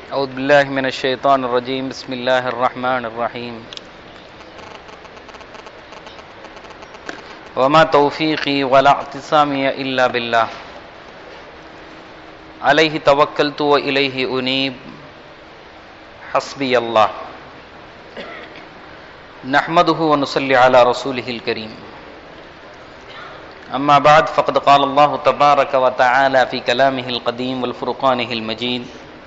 أعوذ بالله من الشيطان الرجيم بسم الله الرحمن الرحيم وما توفيقي ولا اعتصامي إلا بالله عليه توكلت وإليه أنيب حسبي الله نحمده ونصلي على رسوله الكريم أما بعد فقد قال الله تبارك وتعالى في كلامه القديم والفرقانه المجيد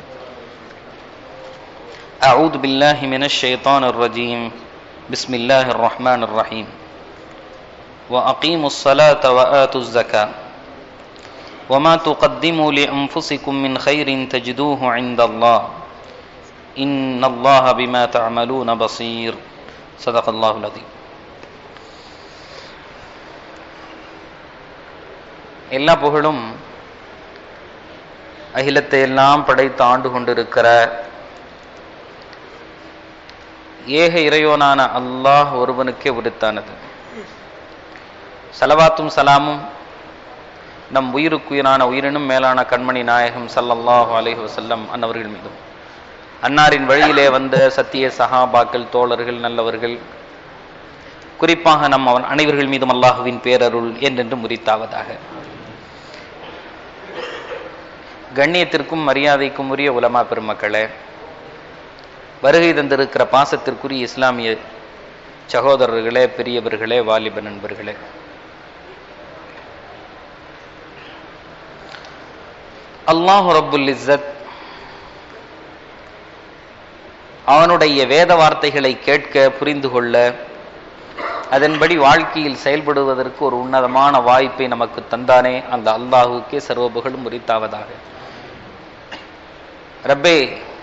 أعوذ بالله من الشيطان الرجيم بسم الله الرحمن الرحيم وأقيموا الصلاة وآتوا الزكاة وما تقدموا لأنفسكم من خير تجدوه عند الله إن الله بما تعملون بصير صدق الله العظيم எல்லா புகழும் அகிலத்தை எல்லாம் படைத்து ஆண்டு கொண்டிருக்கிற ஏக இறையோனான அல்லாஹ் ஒருவனுக்கே உரித்தானது சலவாத்தும் சலாமும் நம் உயிருக்குயிரான உயிரினும் மேலான கண்மணி நாயகம் சல்லல்லாஹு அலைஹி வசல்லம் அன்னவர்கள் மீதும் அன்னாரின் வழியிலே வந்த சத்திய சஹாபாக்கள் தோழர்கள் நல்லவர்கள் குறிப்பாக நம் அவன் அனைவர்கள் மீதும் அல்லாஹுவின் பேரருள் என்றென்று முறித்தாவதாக கண்ணியத்திற்கும் மரியாதைக்கும் உரிய உலமா பெருமக்களே வருகை தந்திருக்கிற பாசத்திற்குரிய இஸ்லாமிய சகோதரர்களே பெரியவர்களே வாலிப நண்பர்களே அல்லாஹு ரப்புல் இஸ்ஸத் அவனுடைய வேத வார்த்தைகளை கேட்க புரிந்து கொள்ள அதன்படி வாழ்க்கையில் செயல்படுவதற்கு ஒரு உன்னதமான வாய்ப்பை நமக்கு தந்தானே அந்த அல்லாஹுக்கே சர்வபுகளும் உரித்தாவதாக ரப்பே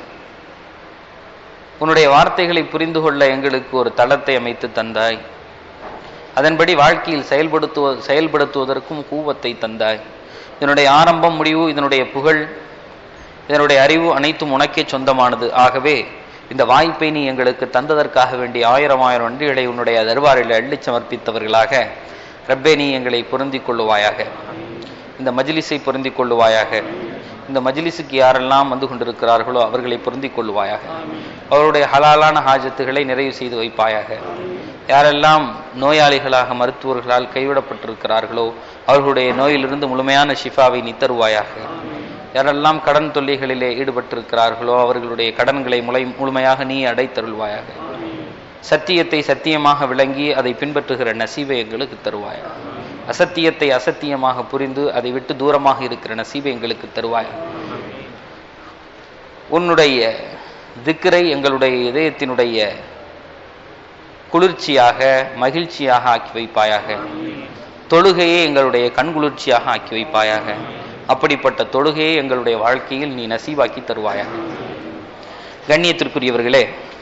உன்னுடைய வார்த்தைகளை புரிந்து கொள்ள எங்களுக்கு ஒரு தளத்தை அமைத்து தந்தாய் அதன்படி வாழ்க்கையில் செயல்படுத்துவ செயல்படுத்துவதற்கும் கூவத்தை தந்தாய் இதனுடைய ஆரம்பம் முடிவு இதனுடைய புகழ் இதனுடைய அறிவு அனைத்தும் உனக்கே சொந்தமானது ஆகவே இந்த வாய்ப்பை நீ எங்களுக்கு தந்ததற்காக வேண்டிய ஆயிரம் ஆயிரம் நன்றிகளை உன்னுடைய தர்பாரில் அள்ளி சமர்ப்பித்தவர்களாக ரப்பே நீ எங்களை பொருந்திக் கொள்ளுவாயாக இந்த மஜிலிஸை பொருந்திக் கொள்ளுவாயாக இந்த மஜிலிஸுக்கு யாரெல்லாம் வந்து கொண்டிருக்கிறார்களோ அவர்களை பொருந்திக் கொள்ளுவாயாக அவருடைய ஹலாலான ஹாஜத்துகளை நிறைவு செய்து வைப்பாயாக யாரெல்லாம் நோயாளிகளாக மருத்துவர்களால் கைவிடப்பட்டிருக்கிறார்களோ அவர்களுடைய நோயிலிருந்து முழுமையான ஷிஃபாவை நீ தருவாயாக யாரெல்லாம் கடன் தொல்லைகளிலே ஈடுபட்டிருக்கிறார்களோ அவர்களுடைய கடன்களை முளை முழுமையாக நீ அடைத்தருள்வாயாக சத்தியத்தை சத்தியமாக விளங்கி அதை பின்பற்றுகிற நசீவை எங்களுக்கு தருவாய் அசத்தியத்தை அசத்தியமாக புரிந்து அதை விட்டு தூரமாக இருக்கிற நசீவை எங்களுக்கு தருவாய் உன்னுடைய திக்கரை எங்களுடைய இதயத்தினுடைய குளிர்ச்சியாக மகிழ்ச்சியாக ஆக்கி வைப்பாயாக தொழுகையை எங்களுடைய கண்குளிர்ச்சியாக ஆக்கி வைப்பாயாக அப்படிப்பட்ட தொழுகையை எங்களுடைய வாழ்க்கையில் நீ நசீவாக்கி தருவாயாக கண்ணியத்திற்குரியவர்களே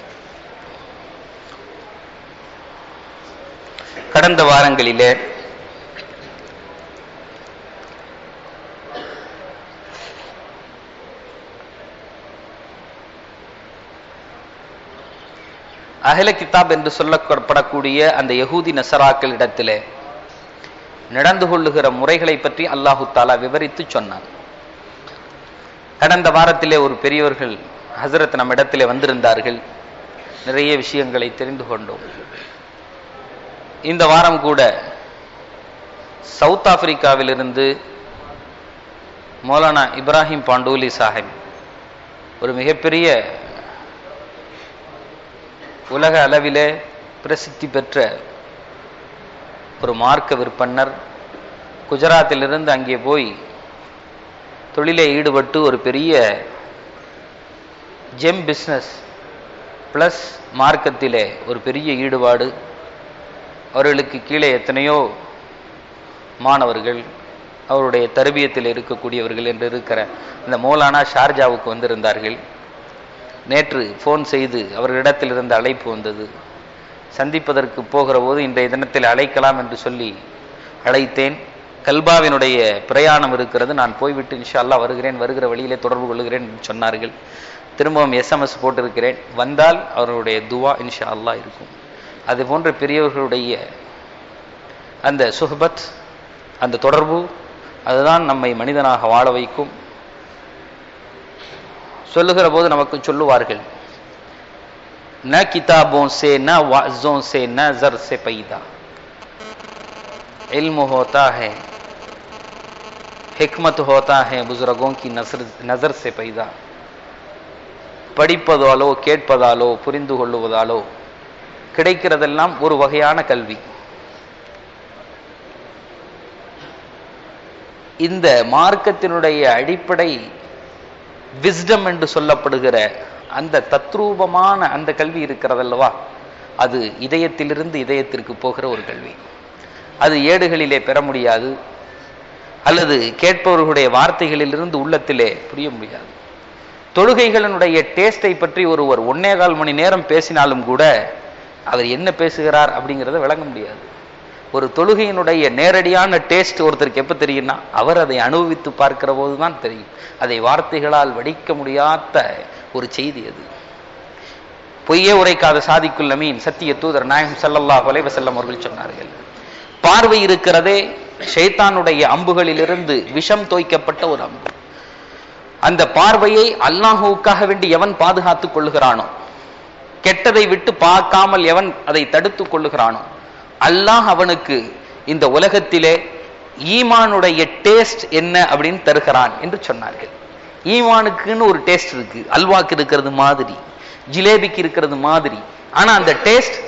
கடந்த வாரங்களிலே அகில கிதாப் என்று சொல்லப்படக்கூடிய அந்த யகூதி நசராக்கள் இடத்திலே நடந்து கொள்ளுகிற முறைகளை பற்றி அல்லாஹு தாலா விவரித்து சொன்னான் கடந்த வாரத்திலே ஒரு பெரியவர்கள் ஹசரத் நம் இடத்திலே வந்திருந்தார்கள் நிறைய விஷயங்களை தெரிந்து கொண்டோம் இந்த வாரம் கூட சவுத் ஆப்பிரிக்காவிலிருந்து மௌலானா இப்ராஹிம் பாண்டூலி சாஹிப் ஒரு மிகப்பெரிய உலக அளவிலே பிரசித்தி பெற்ற ஒரு மார்க்க விற்பனர் குஜராத்திலிருந்து அங்கே போய் தொழிலே ஈடுபட்டு ஒரு பெரிய ஜெம் பிஸ்னஸ் ப்ளஸ் மார்க்கத்திலே ஒரு பெரிய ஈடுபாடு அவர்களுக்கு கீழே எத்தனையோ மாணவர்கள் அவருடைய தருபியத்தில் இருக்கக்கூடியவர்கள் என்று இருக்கிற இந்த மௌலானா ஷார்ஜாவுக்கு வந்திருந்தார்கள் நேற்று ஃபோன் செய்து அவர்களிடத்தில் இருந்த அழைப்பு வந்தது சந்திப்பதற்கு போகிற போது இன்றைய தினத்தில் அழைக்கலாம் என்று சொல்லி அழைத்தேன் கல்பாவினுடைய பிரயாணம் இருக்கிறது நான் போய்விட்டு இன்ஷா அல்லா வருகிறேன் வருகிற வழியிலே தொடர்பு கொள்கிறேன் என்று சொன்னார்கள் திரும்பவும் எஸ்எம்எஸ் போட்டிருக்கிறேன் வந்தால் அவர்களுடைய துவா இன்ஷா அல்லா இருக்கும் அது போன்ற பெரியவர்களுடைய அந்த சுஹபத் அந்த தொடர்பு அதுதான் நம்மை மனிதனாக வாழ வைக்கும் சொல்லுகிற போது நமக்கு சொல்லுவார்கள் न किताबों से न वाजों से न जर से पैदा इल्म होता है हिकमत होता है बुजुर्गों की नजर नजर से पैदा படிப்பதாலோ கேட்பதாலோ புரிந்து கொள்ளுவதாலோ கிடைக்கிறதெல்லாம் ஒரு வகையான கல்வி இந்த மார்க்கத்தினுடைய அடிப்படை விஸ்டம் என்று சொல்லப்படுகிற அந்த தத்ரூபமான அந்த கல்வி இருக்கிறதல்லவா அது இதயத்திலிருந்து இதயத்திற்கு போகிற ஒரு கல்வி அது ஏடுகளிலே பெற முடியாது அல்லது கேட்பவர்களுடைய வார்த்தைகளிலிருந்து உள்ளத்திலே புரிய முடியாது தொழுகைகளினுடைய டேஸ்டை பற்றி ஒருவர் ஒன்னே கால் மணி நேரம் பேசினாலும் கூட அவர் என்ன பேசுகிறார் அப்படிங்கிறத விளங்க முடியாது ஒரு தொழுகையினுடைய நேரடியான டேஸ்ட் ஒருத்தருக்கு எப்ப தெரியும்னா அவர் அதை அனுபவித்து பார்க்கிற போதுதான் தெரியும் அதை வார்த்தைகளால் வடிக்க முடியாத ஒரு செய்தி அது பொய்யே உரைக்காத சாதிக்குல் அமீன் சத்திய தூதர் நாயகம் ஸல்லல்லாஹு அலைஹி வஸல்லம் அவர்கள் சொன்னார்கள் பார்வை இருக்கிறதே ஷைத்தானுடைய அம்புகளிலிருந்து விஷம் தோய்க்கப்பட்ட ஒரு அம்பு அந்த பார்வையை அல்லாஹுவுக்காக வேண்டி எவன் பாதுகாத்துக் கொள்ளுகிறானோ கெட்டதை விட்டு பார்க்காமல் எவன் அதை தடுத்துக் கொள்ளுகிறானோ அல்லாஹ் அவனுக்கு இந்த உலகத்திலே ஈமானுடைய டேஸ்ட் என்ன அப்படின்னு தருகிறான் என்று சொன்னார்கள் ஈமானுக்குன்னு ஒரு டேஸ்ட் இருக்கு அல்வாக்கு இருக்கிறது மாதிரி ஜிலேபிக்கு இருக்கிறது மாதிரி ஆனா அந்த டேஸ்ட்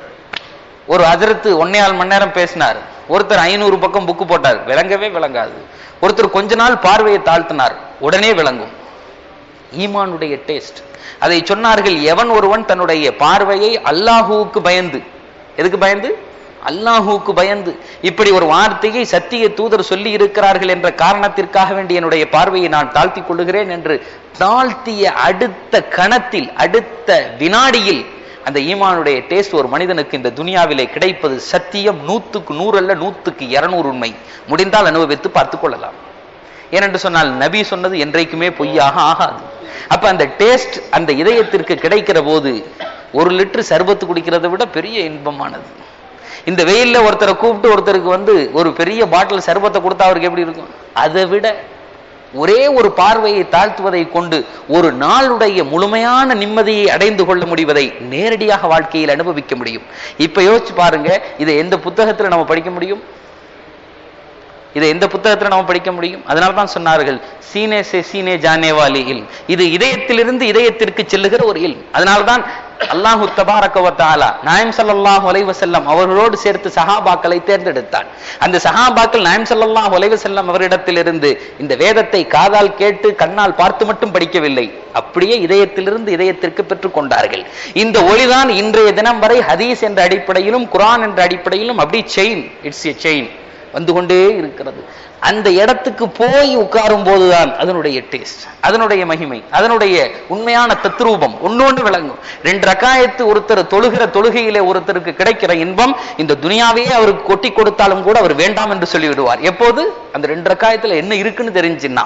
ஒரு அதிரத்து ஒன்னேகால் மணி நேரம் பேசினார் ஒருத்தர் ஐநூறு பக்கம் புக்கு போட்டார் விளங்கவே விளங்காது ஒருத்தர் கொஞ்ச நாள் பார்வையை தாழ்த்தினார் உடனே விளங்கும் ஈமானுடைய டேஸ்ட் அதை சொன்னார்கள் எவன் ஒருவன் தன்னுடைய பார்வையை அல்லாஹுவுக்கு பயந்து எதுக்கு பயந்து அல்லாஹுவுக்கு பயந்து இப்படி ஒரு வார்த்தையை சத்திய தூதர் சொல்லி இருக்கிறார்கள் என்ற காரணத்திற்காக வேண்டி என்னுடைய பார்வையை நான் தாழ்த்திக் கொள்ளுகிறேன் என்று தாழ்த்திய அடுத்த கணத்தில் அடுத்த வினாடியில் அந்த ஈமானுடைய டேஸ்ட் ஒரு மனிதனுக்கு இந்த துனியாவிலே கிடைப்பது சத்தியம் நூத்துக்கு நூறு அல்ல நூத்துக்கு இருநூறு உண்மை முடிந்தால் அனுபவித்து பார்த்துக் கொள்ளலாம் ஏனென்று சொன்னால் நபி சொன்னது என்றைக்குமே பொய்யாக ஆகாது அப்ப அந்த டேஸ்ட் அந்த இதயத்திற்கு கிடைக்கிற போது ஒரு லிட்டர் சர்பத்து குடிக்கிறதை விட பெரிய இன்பமானது இந்த வெயில்ல ஒருத்தரை கூப்பிட்டு ஒருத்தருக்கு வந்து ஒரு பெரிய பாட்டில் சர்பத்தை கொடுத்தா அவருக்கு எப்படி இருக்கும் அதை விட ஒரே ஒரு பார்வையை தாழ்த்துவதை கொண்டு ஒரு நாளுடைய முழுமையான நிம்மதியை அடைந்து கொள்ள முடிவதை நேரடியாக வாழ்க்கையில் அனுபவிக்க முடியும் இப்ப யோசிச்சு பாருங்க இதை எந்த புத்தகத்துல நம்ம படிக்க முடியும் இதை எந்த புத்தகத்துல நம்ம படிக்க முடியும் அதனால தான் சொன்னார்கள் சீனே சே சீனே ஜானேவாலி இல் இது இதயத்திலிருந்து இதயத்திற்கு செல்லுகிற ஒரு இல் அதனால்தான் அல்லாஹு தபாரக்கவத்தாலா நாயம் சல்லாஹ் செல்லம் அவர்களோடு சேர்த்து சஹாபாக்களை தேர்ந்தெடுத்தான் அந்த சஹாபாக்கள் நாயம் சல்லாஹ் செல்லம் அவரிடத்திலிருந்து இந்த வேதத்தை காதால் கேட்டு கண்ணால் பார்த்து மட்டும் படிக்கவில்லை அப்படியே இதயத்திலிருந்து இதயத்திற்கு பெற்றுக் கொண்டார்கள் இந்த ஒளிதான் இன்றைய தினம் வரை ஹதீஸ் என்ற அடிப்படையிலும் குரான் என்ற அடிப்படையிலும் அப்படி செயின் இட்ஸ் எ செயின் வந்து கொண்டே இருக்கிறது அந்த இடத்துக்கு போய் உட்காரும் போதுதான் அதனுடைய டேஸ்ட் அதனுடைய மகிமை அதனுடைய உண்மையான தத்ரூபம் ஒன்னொன்று விளங்கும் ரெண்டு ரக்காயத்து ஒருத்தர் தொழுகிற தொழுகையிலே ஒருத்தருக்கு கிடைக்கிற இன்பம் இந்த துனியாவையே அவருக்கு கொட்டி கொடுத்தாலும் கூட அவர் வேண்டாம் என்று சொல்லிவிடுவார் எப்போது அந்த ரெண்டு ரக்காயத்துல என்ன இருக்குன்னு தெரிஞ்சுன்னா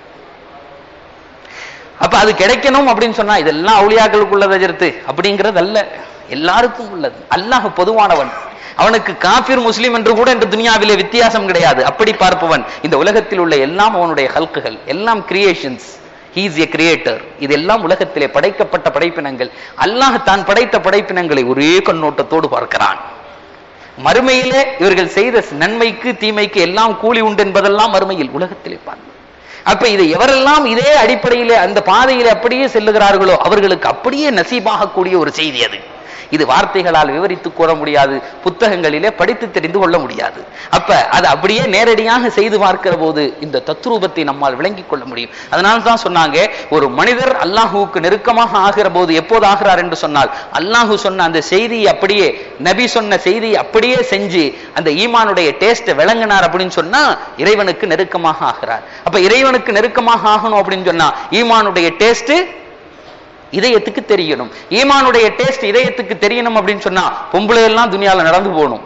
அப்ப அது கிடைக்கணும் அப்படின்னு சொன்னா இதெல்லாம் அவுளியாக்களுக்குள்ளதை எதிர்த்து அப்படிங்கிறது அல்ல எல்லாருக்கும் உள்ளது அல்லாஹ் பொதுவானவன் அவனுக்கு காபிர் முஸ்லிம் என்று கூட இந்த துனியாவிலே வித்தியாசம் கிடையாது அப்படி பார்ப்பவன் இந்த உலகத்தில் உள்ள எல்லாம் அவனுடைய ஹல்குகள் எல்லாம் கிரியேஷன்ஸ் ஹீஸ் எ கிரியேட்டர் இதெல்லாம் உலகத்திலே படைக்கப்பட்ட படைப்பினங்கள் அல்லாஹ் தான் படைத்த படைப்பினங்களை ஒரே கண்ணோட்டத்தோடு பார்க்கிறான் மறுமையிலே இவர்கள் செய்த நன்மைக்கு தீமைக்கு எல்லாம் கூலி உண்டு என்பதெல்லாம் மறுமையில் உலகத்திலே பார்க்க அப்ப இதை எவரெல்லாம் இதே அடிப்படையிலே அந்த பாதையிலே அப்படியே செல்லுகிறார்களோ அவர்களுக்கு அப்படியே நசீபாகக்கூடிய ஒரு செய்தி அது இது வார்த்தைகளால் விவரித்து கூற முடியாது புத்தகங்களிலே படித்து தெரிந்து கொள்ள முடியாது அப்ப அது அப்படியே நேரடியாக செய்து பார்க்கிற போது இந்த தத்ரூபத்தை நம்மால் விளங்கிக் கொள்ள முடியும் அதனால தான் சொன்னாங்க ஒரு மனிதர் அல்லாஹுவுக்கு நெருக்கமாக ஆகிற போது எப்போது ஆகிறார் என்று சொன்னால் அல்லாஹு சொன்ன அந்த செய்தியை அப்படியே நபி சொன்ன செய்தியை அப்படியே செஞ்சு அந்த ஈமானுடைய டேஸ்ட்டை விளங்கினார் அப்படின்னு சொன்னா இறைவனுக்கு நெருக்கமாக ஆகிறார் அப்ப இறைவனுக்கு நெருக்கமாக ஆகணும் அப்படின்னு சொன்னா ஈமானுடைய டேஸ்ட் இதயத்துக்கு தெரியணும் ஈமானுடைய டேஸ்ட் இதயத்துக்கு தெரியணும் அப்படின்னு சொன்னா பொம்பளை எல்லாம் துணியால நடந்து போகணும்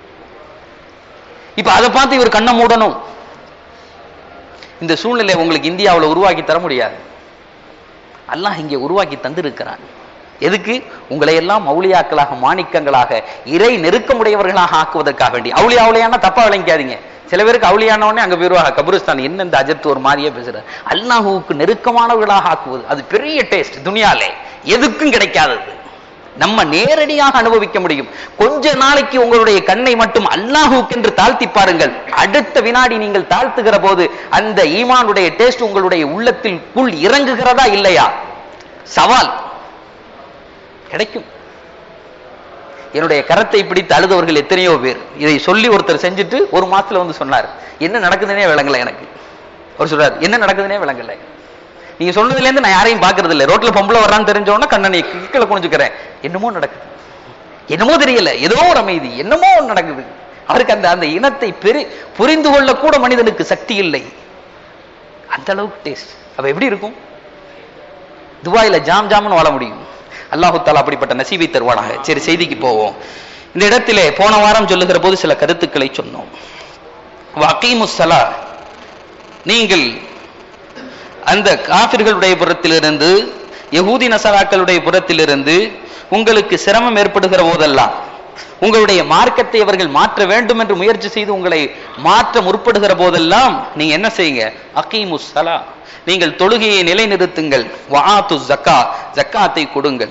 இப்ப அதை பார்த்து இவர் கண்ணை மூடணும் இந்த சூழ்நிலை உங்களுக்கு இந்தியாவில் உருவாக்கி தர முடியாது அல்லாஹ் இங்கே உருவாக்கி தந்திருக்கிறான் எதுக்கு உங்களை எல்லாம் மௌலியாக்களாக மாணிக்கங்களாக இறை நெருக்கமுடையவர்களாக ஆக்குவதற்காக வேண்டி அவுளியா அவுளியானா தப்பா விளங்கிக்காதீங்க சில பேருக்கு அவுளியான உடனே அங்க போயிருவாங்க கபுரிஸ்தான் என்ன இந்த அஜத் ஒரு மாதிரியே பேசுறாரு அல்லாஹுவுக்கு நெருக்கமானவர்களாக ஆக்குவது அது பெரிய டேஸ்ட் துனியாலே எதுக்கும் கிடைக்காதது நம்ம நேரடியாக அனுபவிக்க முடியும் கொஞ்ச நாளைக்கு உங்களுடைய கண்ணை மட்டும் அல்லாஹுக்கு என்று தாழ்த்தி பாருங்கள் அடுத்த வினாடி நீங்கள் தாழ்த்துகிற போது அந்த ஈமானுடைய டேஸ்ட் உங்களுடைய உள்ளத்தில் குள் இறங்குகிறதா இல்லையா சவால் கிடைக்கும் என்னுடைய கரத்தை பிடித்து அழுதவர்கள் எத்தனையோ பேர் இதை சொல்லி ஒருத்தர் செஞ்சுட்டு ஒரு மாசத்துல வந்து சொன்னார் என்ன நடக்குதுன்னே விளங்கல எனக்கு அவர் சொல்றாரு என்ன நடக்குதுன்னே விளங்கல நீங்க சொன்னதுல இருந்து நான் யாரையும் பாக்குறது இல்லை ரோட்ல பொம்பளை வர்றான்னு தெரிஞ்சவொடனே கண்ணனை கீழே குனிஞ்சுக்கிறேன் என்னமோ நடக்குது என்னமோ தெரியல ஏதோ ஒரு அமைதி என்னமோ ஒண்ணு நடக்குது அவருக்கு அந்த அந்த இனத்தை பெரு புரிந்து கொள்ள கூட மனிதனுக்கு சக்தி இல்லை அந்த அளவுக்கு டேஸ்ட் அப்ப எப்படி இருக்கும் துபாயில ஜாம் ஜாம்னு வாழ முடியும் அல்லாஹு தாலா அப்படிப்பட்ட நசீபை தருவானாக சரி செய்திக்கு போவோம் இந்த இடத்திலே போன வாரம் சொல்லுகிற போது சில கருத்துக்களை சொன்னோம் வக்கீமுசலா நீங்கள் அந்த காபிர்களுடைய புறத்திலிருந்து யகூதி நசராக்களுடைய புறத்திலிருந்து உங்களுக்கு சிரமம் ஏற்படுகிற போதெல்லாம் உங்களுடைய மார்க்கத்தை அவர்கள் மாற்ற வேண்டும் என்று முயற்சி செய்து உங்களை மாற்ற முற்படுகிற போதெல்லாம் நீங்க என்ன செய்யுங்க அகீமுஸ் சலா நீங்கள் தொழுகையை நிலைநிறுத்துங்கள் வஆத்து ஜக்கா ஜக்காத்தை கொடுங்கள்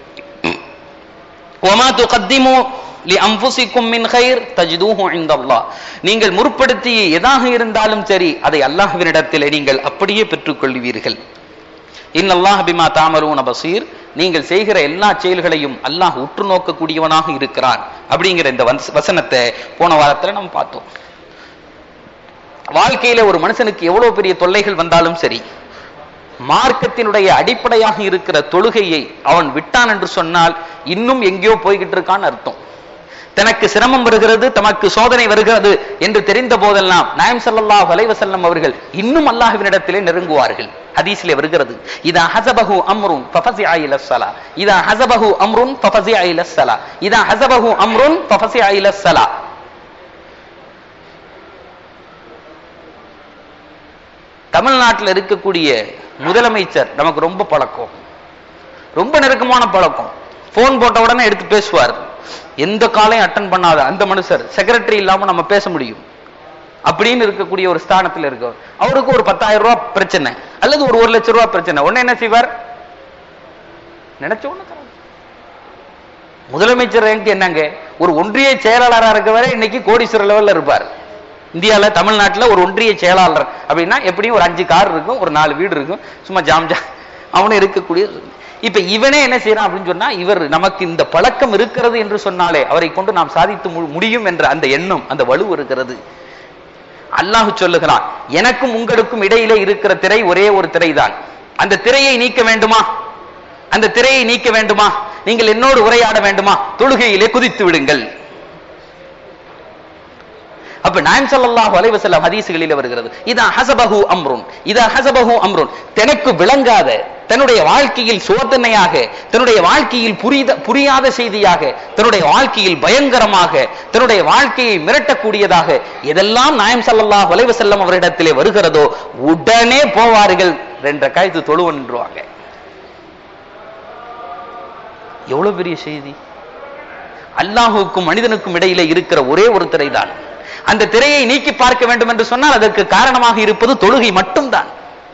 وما تقدموا لانفسكم من خير تجدوه عند الله நீங்கள் முற்படுத்திய எதாக இருந்தாலும் சரி அதை அல்லாஹ்வினிடத்தில் நீங்கள் அப்படியே பெற்றுக்கொள்வீர்கள் இன்னல்லாஹ் பிமா தாமலூன பசீர் நீங்கள் செய்கிற எல்லா செயல்களையும் அல்லாஹ் உற்று நோக்கக்கூடியவனாக இருக்கிறான் அப்படிங்கிற இந்த வச- வசனத்தை போன வாரத்துல நம்ம பார்த்தோம் வாழ்க்கையில ஒரு மனுஷனுக்கு எவ்வளவு பெரிய தொல்லைகள் வந்தாலும் சரி மார்க்கத்தினுடைய அடிப்படையாக இருக்கிற தொழுகையை அவன் விட்டான் என்று சொன்னால் இன்னும் எங்கேயோ போய்கிட்டு இருக்கான்னு அர்த்தம் தனக்கு சிரமம் வருகிறது தமக்கு சோதனை வருகிறது என்று தெரிந்த போதெல்லாம் நாயம் ஸல்லல்லாஹு அலைஹி வஸல்லம் அவர்கள் இன்னும் அல்லாஹ்வினிடத்திலே நெருங்குவார்கள் ஹதீஸிலே வருகிறது இதா ஹஸபஹு அம்ருன் ஃபஃபஸிஅ இல ஸலா இதா ஹஸபஹு அம்ருன் ஃபஃபஸிஅ இல ஸலா இதா ஹஸபஹு அம்ருன் ஃபஃபஸிஅ இல ஸலா தமிழ்நாட்டில் இருக்கக்கூடிய முதலமைச்சர் நமக்கு ரொம்ப பழக்கம் ரொம்ப நெருக்கமான பழக்கம் போன் போட்ட உடனே எடுத்து பேசுவார் எந்த காலையும் அட்டன் பண்ணாத அந்த மனுஷர் செக்ரட்டரி இல்லாம நம்ம பேச முடியும் அப்படின்னு இருக்கக்கூடிய ஒரு ஸ்தானத்தில் இருக்கவர் அவருக்கு ஒரு பத்தாயிரம் ரூபாய் பிரச்சனை அல்லது ஒரு ஒரு லட்சம் ரூபாய் பிரச்சனை உடனே என்ன செய்வார் நினைச்ச உடனே தரார். முதலமைச்சர் ரேங்க் என்னங்க ஒரு ஒன்றிய செயலாளராக இருக்கவரை இன்னைக்கு கோடீஸ்வரர் லெவல்ல இருப்பார் இந்தியால தமிழ்நாட்டுல ஒரு ஒன்றிய செயலாளர் அப்படின்னா எப்படியும் ஒரு அஞ்சு கார் இருக்கும் ஒரு நாலு வீடு இருக்கும் சும்மா ஜாம் ஜா அவனு இருக்கக்கூடிய இப்ப இவனே என்ன செய்யறான் அப்படின்னு சொன்னா இவர் நமக்கு இந்த பழக்கம் இருக்கிறது என்று சொன்னாலே அவரை கொண்டு நாம் சாதித்து மு- முடியும் என்ற அந்த எண்ணம் அந்த வலு இருக்கிறது அல்லாஹ் சொல்லுகிறான் எனக்கும் உங்களுக்கும் இடையிலே இருக்கிற திரை ஒரே ஒரு திரைதான் அந்த திரையை நீக்க வேண்டுமா அந்த திரையை நீக்க வேண்டுமா நீங்கள் என்னோடு உரையாட வேண்டுமா தொழுகையிலே குதித்து விடுங்கள் அப்ப நாயம் ஸல்லல்லாஹு அலைஹி வஸல்லம் ஹதீஸ்களிலே வருகிறது இதா ஹஸபஹு அம்ருன் இதா ஹஸபஹு அம்ருன் தனக்கு விளங்காத தன்னுடைய வாழ்க்கையில் சோதனையாக தன்னுடைய வாழ்க்கையில் புரித புரியாத செய்தியாக தன்னுடைய வாழ்க்கையில் பயங்கரமாக தன்னுடைய வாழ்க்கையை மிரட்டக்கூடியதாக எதெல்லாம் நாயம் ஸல்லல்லாஹு அலைஹி வஸல்லம் அவரிடத்திலே வருகிறதோ உடனே போவார்கள் ரெண்டரை காய்த்து தொழுவன்றுவாங்க எவ்வளவு பெரிய செய்தி அல்லாஹுக்கும் மனிதனுக்கும் இடையிலே இருக்கிற ஒரே ஒரு திரை தான் அந்த திரையை நீக்கி பார்க்க வேண்டும் என்று சொன்னால் அதற்கு காரணமாக இருப்பது தொழுகை மட்டும்தான்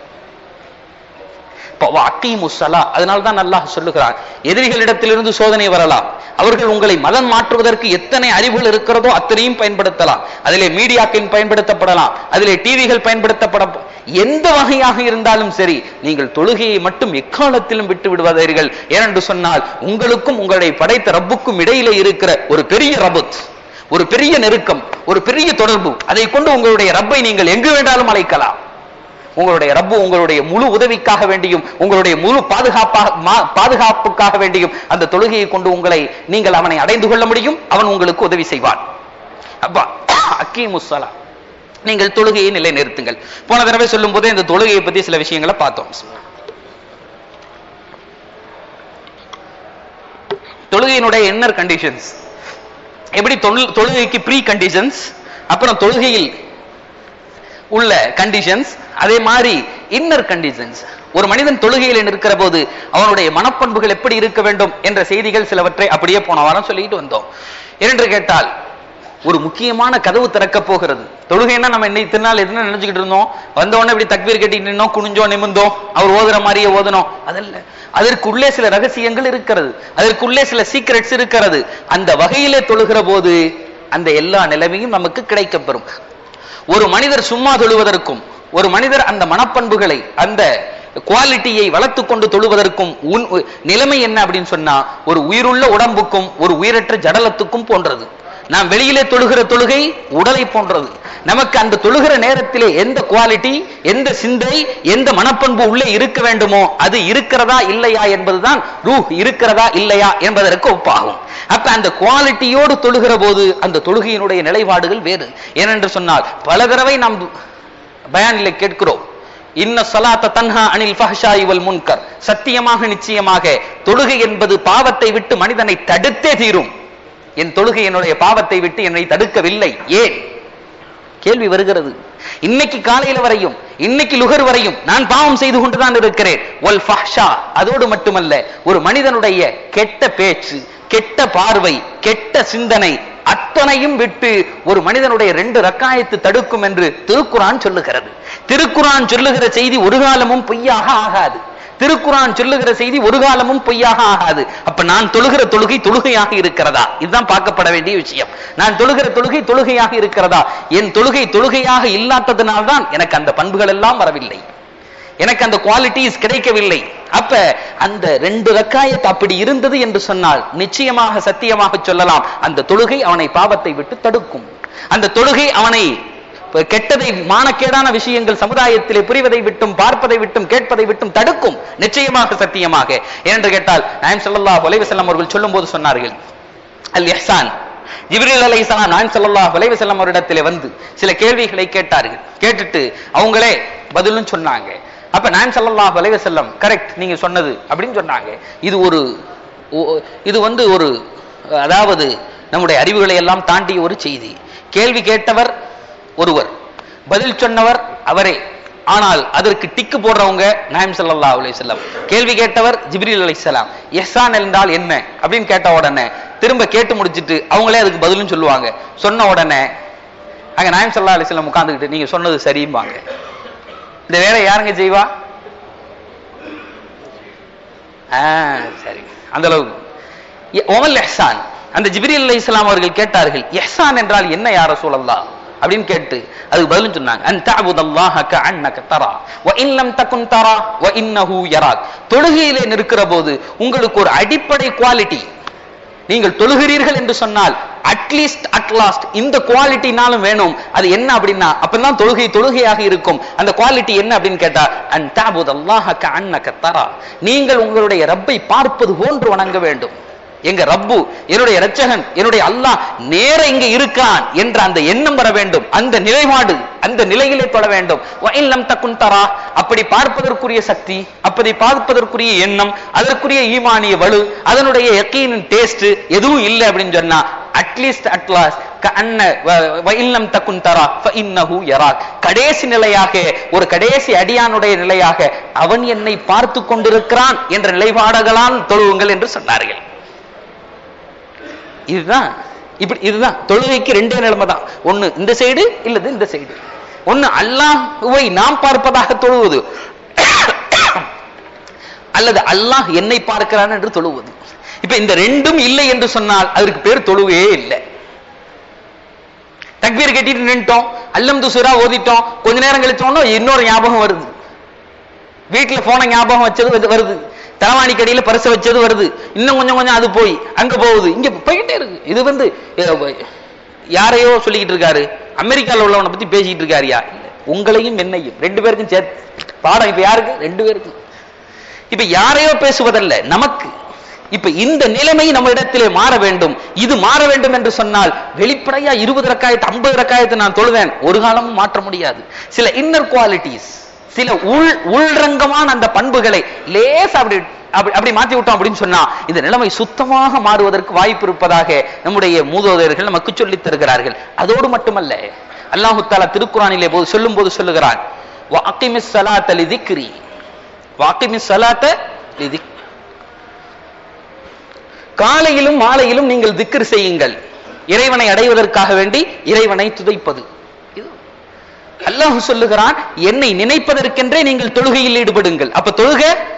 அக்கீமுசலா அதனால தான் அல்லாஹ் சொல்லுகிறான் எதிரிகளிடத்திலிருந்து சோதனை வரலாம் அவர்கள் உங்களை மதம் மாற்றுவதற்கு எத்தனை அறிவுகள் இருக்கிறதோ அத்தனையும் பயன்படுத்தலாம் அதிலே மீடியாக்கள் பயன்படுத்தப்படலாம் அதிலே டிவிகள் பயன்படுத்தப்பட எந்த வகையாக இருந்தாலும் சரி நீங்கள் தொழுகையை மட்டும் எக்காலத்திலும் விட்டு விடுவதீர்கள் ஏனென்று சொன்னால் உங்களுக்கும் உங்களை படைத்த ரப்புக்கும் இடையிலே இருக்கிற ஒரு பெரிய ரபுத் ஒரு பெரிய நெருக்கம் ஒரு பெரிய தொடர்பு அதை கொண்டு உங்களுடைய ரப்பை நீங்கள் எங்கு வேண்டாலும் அழைக்கலாம் உங்களுடைய ரப்பு உங்களுடைய முழு உதவிக்காக வேண்டியும் உங்களுடைய முழு பாதுகாப்பாக மா- பாதுகாப்புக்காக வேண்டியும் அந்த தொழுகையை கொண்டு உங்களை நீங்கள் அவனை அடைந்து கொள்ள முடியும் அவன் உங்களுக்கு உதவி செய்வான் அப்பா அக்கீமுஸ்ஸலா நீங்கள் தொழுகையை நிலைநிறுத்துங்கள் போன தடவை சொல்லும் போதே இந்த தொழுகையை பத்தி சில விஷயங்களை பார்த்தோம் தொழுகையினுடைய இன்னர் கண்டிஷன்ஸ் எப்படி தொழு- தொழுகைக்கு ப்ரீ கண்டிஷன்ஸ் அப்புறம் தொழுகையில் உள்ள கண்டிஷன்ஸ் அதே மாதிரி இன்னர் கண்டிஷன்ஸ் ஒரு மனிதன் தொழுகையில் இருக்கிற போது அவனுடைய மனப்பண்புகள் எப்படி இருக்க வேண்டும் என்ற செய்திகள் சிலவற்றை அப்படியே போன வாரம் சொல்லிட்டு வந்தோம் ஏனென்று கேட்டால் ஒரு முக்கியமான கதவு திறக்க போகிறது தொழுகைன்னா நம்ம இன்னைக்கு திருநாள் எதுன்னு நினைச்சுக்கிட்டு இருந்தோம் வந்த உடனே இப்படி தக்பீர் கட்டிட்டு நின்னோம் குனிஞ்சோம் நிமிந்தோம் அவர் ஓதுற மாதிரியே ஓதணும் அதல்ல அதற்குள்ளே சில ரகசியங்கள் இருக்கிறது அதற்குள்ளே சில சீக்ரெட்ஸ் இருக்கிறது அந்த வகையிலே தொழுகிற போது அந்த எல்லா நிலைமையும் நமக்கு கிடைக்கப்பெறும் ஒரு மனிதர் சும்மா தொழுவதற்கும் ஒரு மனிதர் அந்த மனப்பண்புகளை அந்த குவாலிட்டியை வளர்த்து கொண்டு தொழுவதற்கும் உன் நிலைமை என்ன அப்படின்னு சொன்னா ஒரு உயிருள்ள உடம்புக்கும் ஒரு உயிரற்ற ஜடலத்துக்கும் போன்றது நாம் வெளியிலே தொழுகிற தொழுகை உடலை போன்றது நமக்கு அந்த தொழுகிற நேரத்திலே எந்த குவாலிட்டி எந்த சிந்தை எந்த மனப்பண்பு உள்ளே இருக்க வேண்டுமோ அது இருக்கிறதா இல்லையா என்பதுதான் ரூஹ் இருக்கிறதா இல்லையா என்பதற்கு ஒப்பாகும் அப்ப அந்த குவாலிட்டியோடு தொழுகிற போது அந்த தொழுகையினுடைய நிலைப்பாடுகள் வேறு ஏனென்று சொன்னால் பல தடவை நாம் பயானிலே கேட்கிறோம் இன்ன சலாத்த தன்ஹா அனில் ஃபஹ்ஷாய் வல் முன்கர் சத்தியமாக நிச்சயமாக தொழுகை என்பது பாவத்தை விட்டு மனிதனை தடுத்தே தீரும் என் தொழுகை என்னுடைய பாவத்தை விட்டு என்னை தடுக்கவில்லை ஏன் கேள்வி வருகிறது இன்னைக்கு காலையில வரையும் இன்னைக்கு லுகர் வரையும் நான் பாவம் செய்து கொண்டுதான் இருக்கிறேன் ஒல் ஃபஹ்ஷா அதோடு மட்டுமல்ல ஒரு மனிதனுடைய கெட்ட பேச்சு கெட்ட பார்வை கெட்ட சிந்தனை அத்தனையும் விட்டு ஒரு மனிதனுடைய ரெண்டு ரக்காயத்து தடுக்கும் என்று திருக்குரான் சொல்லுகிறது திருக்குரான் சொல்லுகிற செய்தி ஒரு காலமும் பொய்யாக ஆகாது திருக்குரான் சொல்லுகிற செய்தி ஒரு காலமும் பொய்யாக ஆகாது அப்ப நான் தொழுகிற தொழுகை தொழுகையாக இருக்கிறதா இதுதான் பார்க்கப்பட வேண்டிய விஷயம் நான் தொழுகிற தொழுகை தொழுகையாக இருக்கிறதா என் தொழுகை தொழுகையாக இல்லாததனால்தான் எனக்கு அந்த பண்புகள் எல்லாம் வரவில்லை எனக்கு அந்த குவாலிட்டிஸ் கிடைக்கவில்லை அப்ப அந்த ரெண்டு ரக்காயத் அப்படி இருந்தது என்று சொன்னால் நிச்சயமாக சத்தியமாக சொல்லலாம் அந்த தொழுகை அவனை பாவத்தை விட்டு தடுக்கும் அந்த தொழுகை அவனை கெட்டதை மானக்கேடான விஷயங்கள் சமுதாயத்திலே புரிவதை விட்டும் பார்ப்பதை விட்டும் கேட்பதை விட்டும் தடுக்கும் நிச்சயமாக சத்தியமாக ஏனென்று கேட்டால் நாயம் ஸல்லல்லாஹு அலைஹி வஸல்லம் அவர்கள் சொல்லும்போது சொன்னார்கள் அல் இஹ்சான் ஜிப்ரீல் அலைஹிஸ்ஸலாம் நாயம் ஸல்லல்லாஹு அலைஹி வஸல்லம் அவரிடத்திலே வந்து சில கேள்விகளை கேட்டார்கள் கேட்டுட்டு அவங்களே பதிலும் சொன்னாங்க அப்ப நாயம் ஸல்லல்லாஹு அலைஹி வஸல்லம் கரெக்ட் நீங்க சொன்னது அப்படின்னு சொன்னாங்க இது ஒரு ஒ- இது வந்து ஒரு அதாவது நம்முடைய அறிவுகளை எல்லாம் தாண்டிய ஒரு செய்தி கேள்வி கேட்டவர் ஒருவர் பதில் சொன்னவர் அவரே ஆனால் அதற்கு டிக்கு போடுறவங்க நாயம் ஸல்லல்லாஹு அலைஹி வஸல்லம் கேள்வி கேட்டவர் ஜிப்ரீல் அலைஹிஸ்ஸலாம் இஹ்சான் என்றால் என்ன அப்படின்னு கேட்ட உடனே திரும்ப கேட்டு முடிச்சிட்டு அவங்களே அதுக்கு பதிலும் சொல்லுவாங்க சொன்ன உடனே அங்க நாயம் ஸல்லல்லாஹு அலைஹி வஸல்லம் உட்கார்ந்துக்கிட்டு நீங்க சொன்னது சரிம்பாங்க இந்த வேலை யாருங்க செய்வா ஆ, சரி அந்த அளவுக்கு எ- ஒமல் எஹ்சான் அந்த ஜிப்ரீல் அலைஹி இஸ்லாம் அவர்கள் கேட்டார்கள் எஹ்சான் என்றால் என்ன யார சூழல்லா அப்படின்னு கேட்டு அதுக்கு பதிலும் சொன்னாங்க அன் தஅபுதல்லாஹ கஅன்னக தரா வ இன் லம் தகுன் தரா வ இன்னஹு யராக் தொழுகையிலே நிற்கிற போது உங்களுக்கு ஒரு அடிப்படை குவாலிட்டி நீங்கள் தொழுகிறீர்கள் என்று சொன்னால் அட்லீஸ்ட் அட்லாஸ்ட் இந்த குவாலிட்டினாலும் வேணும் அது என்ன அப்படின்னா அப்பதான் தொழுகை தொழுகையாக இருக்கும் அந்த குவாலிட்டி என்ன அப்படின்னு கேட்டா அன் தாபுதல்லாஹ கஅன்னக தரா நீங்கள் உங்களுடைய ரப்பை பார்ப்பது போன்று வணங்க வேண்டும் எங்க ரப்பு என்னுடைய இரட்சகன் என்னுடைய அல்லாஹ் நேர இங்க இருக்கான் என்ற அந்த எண்ணம் வர வேண்டும் அந்த நிலைப்பாடு அந்த நிலையிலே தொட வேண்டும் வ இன் லம் தகுன் தரா அப்படி பார்ப்பதற்குரிய சக்தி அப்படி பார்ப்பதற்குரிய எண்ணம் அதற்குரிய ஈமானிய வலு அதனுடைய யக்கீனின் டேஸ்ட் எதுவும் இல்லை அப்படின்னு சொன்னா அட்லீஸ்ட் அட்லாஸ்ட் கஅன்ன வ- வ இன் லம் தகுன் தரா ஃபஇன்னஹு யராக் கடைசி நிலையாக ஒரு கடைசி அடியானுடைய நிலையாக அவன் என்னை பார்த்து கொண்டிருக்கிறான் என்ற நிலைப்பாடுகளால் தொழுவுங்கள் என்று சொன்னார்கள் இதுதான் இப்படி இதுதான் தொழுகைக்கு ரெண்டே நிலைமை தான் ஒண்ணு இந்த சைடு இல்லது இந்த சைடு ஒண்ணு அல்லாஹ்வை நாம் பார்ப்பதாக தொழுவது அல்லது அல்லாஹ் என்னை பார்க்கிறான் என்று தொழுவது இப்ப இந்த ரெண்டும் இல்லை என்று சொன்னால் அதற்கு பேர் தொழுவே இல்லை தக்பீர் கட்டிட்டு நின்ட்டோம் அல்லம் துசுரா ஓதிட்டோம் கொஞ்ச நேரம் கழிச்சோன்னா இன்னொரு ஞாபகம் வருது வீட்டுல போன ஞாபகம் வச்சது வந்து வருது தலைவாணி கடியில பரிசு வச்சது வருது இன்னும் கொஞ்சம் கொஞ்சம் அது போய் அங்க போகுது இங்க போயிட்டே இருக்கு இது வந்து அஹ், யாரையோ சொல்லிக்கிட்டு இருக்காரு அமெரிக்கால உள்ளவனை பத்தி பேசிக்கிட்டு இருக்காருயா இல்ல, உங்களையும் என்னையும் ரெண்டு பேருக்கும் சேர்த்து பாடம் இப்ப யாருக்கு ரெண்டு பேருக்கும் இப்ப யாரையோ பேசுவதல்ல நமக்கு இப்ப இந்த நிலைமை நம்ம இடத்திலே மாற வேண்டும் இது மாற வேண்டும் என்று சொன்னால் வெளிப்படையா இருபது ரக்காயத்து ஐம்பது ரக்காயத்து நான் தொழுவேன் ஒரு காலமும் மாற்ற முடியாது சில இன்னர் குவாலிட்டிஸ் சில உள் உள்ரங்கமான அந்த பண்புகளை லேசா அப்படி அப்படி அப்படி மாத்தி விட்டோம் அப்படின்னு சொன்னா இந்த நிலைமை சுத்தமாக மாறுவதற்கு வாய்ப்பு இருப்பதாக நம்முடைய மூதோதயர்கள் நமக்கு சொல்லித் தருகிறார்கள் அதோடு மட்டுமல்ல அல்லாஹு தாலா திருக்குறானிலே போது சொல்லும் போது சொல்லுகிறான் வாக்கிமிஸ் சலாத்த லிதிக்ரி வாக்கிமிஸ் சலாத்த லிதிக் காலையிலும் மாலையிலும் நீங்கள் திக்ர் செய்யுங்கள் இறைவனை அடைவதற்காக வேண்டி இறைவனை துதைப்பது இது அல்லாஹ் சொல்லுகிறான் என்னை நினைப்பதற்கென்றே நீங்கள் தொழுகையில் ஈடுபடுங்கள் அப்ப தொழுக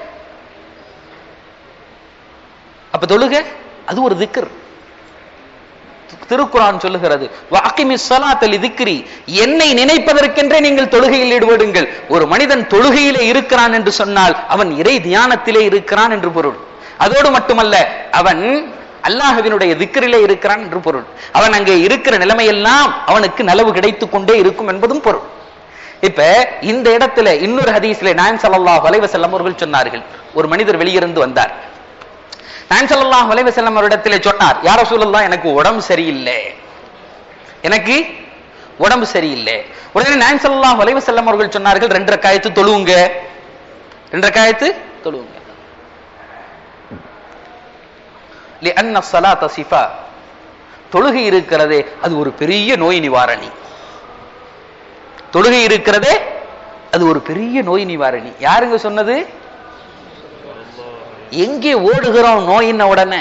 அப்ப தொழுக அது ஒரு திக்ர் திருக்குரான் சொல்லுகிறது வாக்கிமி சலாத்தலி திக்ரி என்னை நினைப்பதற்கென்றே நீங்கள் தொழுகையில் ஈடுபடுங்கள் ஒரு மனிதன் தொழுகையிலே இருக்கிறான் என்று சொன்னால் அவன் இறை தியானத்திலே இருக்கிறான் என்று பொருள் அதோடு மட்டுமல்ல அவன் அல்லாஹ்வினுடைய திக்ரிலே இருக்கிறான் என்று பொருள் அவன் அங்கே இருக்கிற நிலைமையெல்லாம் அவனுக்கு நலவு கிடைத்துக் கொண்டே இருக்கும் என்பதும் பொருள் இப்ப இந்த இடத்துல இன்னொரு ஹதீஸ்ல நாயன் ஸல்லல்லாஹு அலைஹி வஸல்லம் அவர்கள் சொன்னார்கள் ஒரு மனிதர் வெளியிருந்து வந்தார் நாயன் ஸல்லல்லாஹு அலைஹி வஸல்லம் அவரிடத்திலே சொன்னார் யார் ரசூலுல்லாஹ் எனக்கு உடம்பு சரியில்லை எனக்கு உடம்பு சரியில்லை உடனே நாயன் ஸல்லல்லாஹு அலைஹி வஸல்லம் அவர்கள் சொன்னார்கள் ரெண்டு ரக்காயத்து தொழுவுங்க ரெண்டு ரக்காயத்து தொழுவுங்க லிஅன்ன ஸலாத்த சிஃபா தொழுகை இருக்கிறதே அது ஒரு பெரிய நோய் நிவாரணி தொழுகை இருக்கிறதே அது ஒரு பெரிய நோய் நிவாரணி யாருங்க சொன்னது எங்கே ஓடுகிறோம் நோயின்ன உடனே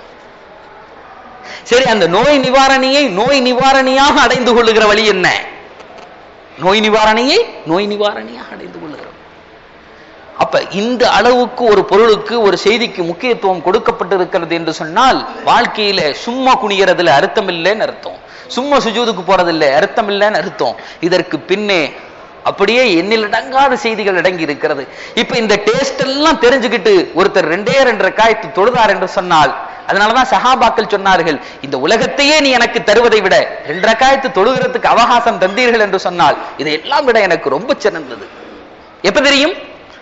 சரி அந்த நோய் நிவாரணியை நோய் நிவாரணியாக அடைந்து கொள்ளுகிற வழி என்ன நோய் நிவாரணியை நோய் நிவாரணியாக அடைந்து கொள்ளுகிறோம் அப்ப இந்த அளவுக்கு ஒரு பொருளுக்கு ஒரு செய்திக்கு முக்கியத்துவம் கொடுக்கப்பட்டிருக்கிறது என்று சொன்னால் வாழ்க்கையில சும்மா குனியறதுல அர்த்தம் இல்லைன்னு அர்த்தம் சும்மா சுஜூதுக்கு போறதில்லை அர்த்தம் இல்லைன்னு அர்த்தம் இதற்கு பின்னே அப்படியே எண்ணில் அடங்காத செய்திகள் அடங்கி இருக்கிறது இப்ப இந்த டேஸ்ட் எல்லாம் தெரிஞ்சுக்கிட்டு ஒருத்தர் ரெண்டே ரெண்டு காய்த்து தொழுதார் என்று சொன்னால் அதனாலதான் சஹாபாக்கள் சொன்னார்கள் இந்த உலகத்தையே நீ எனக்கு தருவதை விட ரெண்டு ரக்காயத்து தொழுகிறதுக்கு அவகாசம் தந்தீர்கள் என்று சொன்னால் இதையெல்லாம் விட எனக்கு ரொம்ப சிறந்தது எப்ப தெரியும்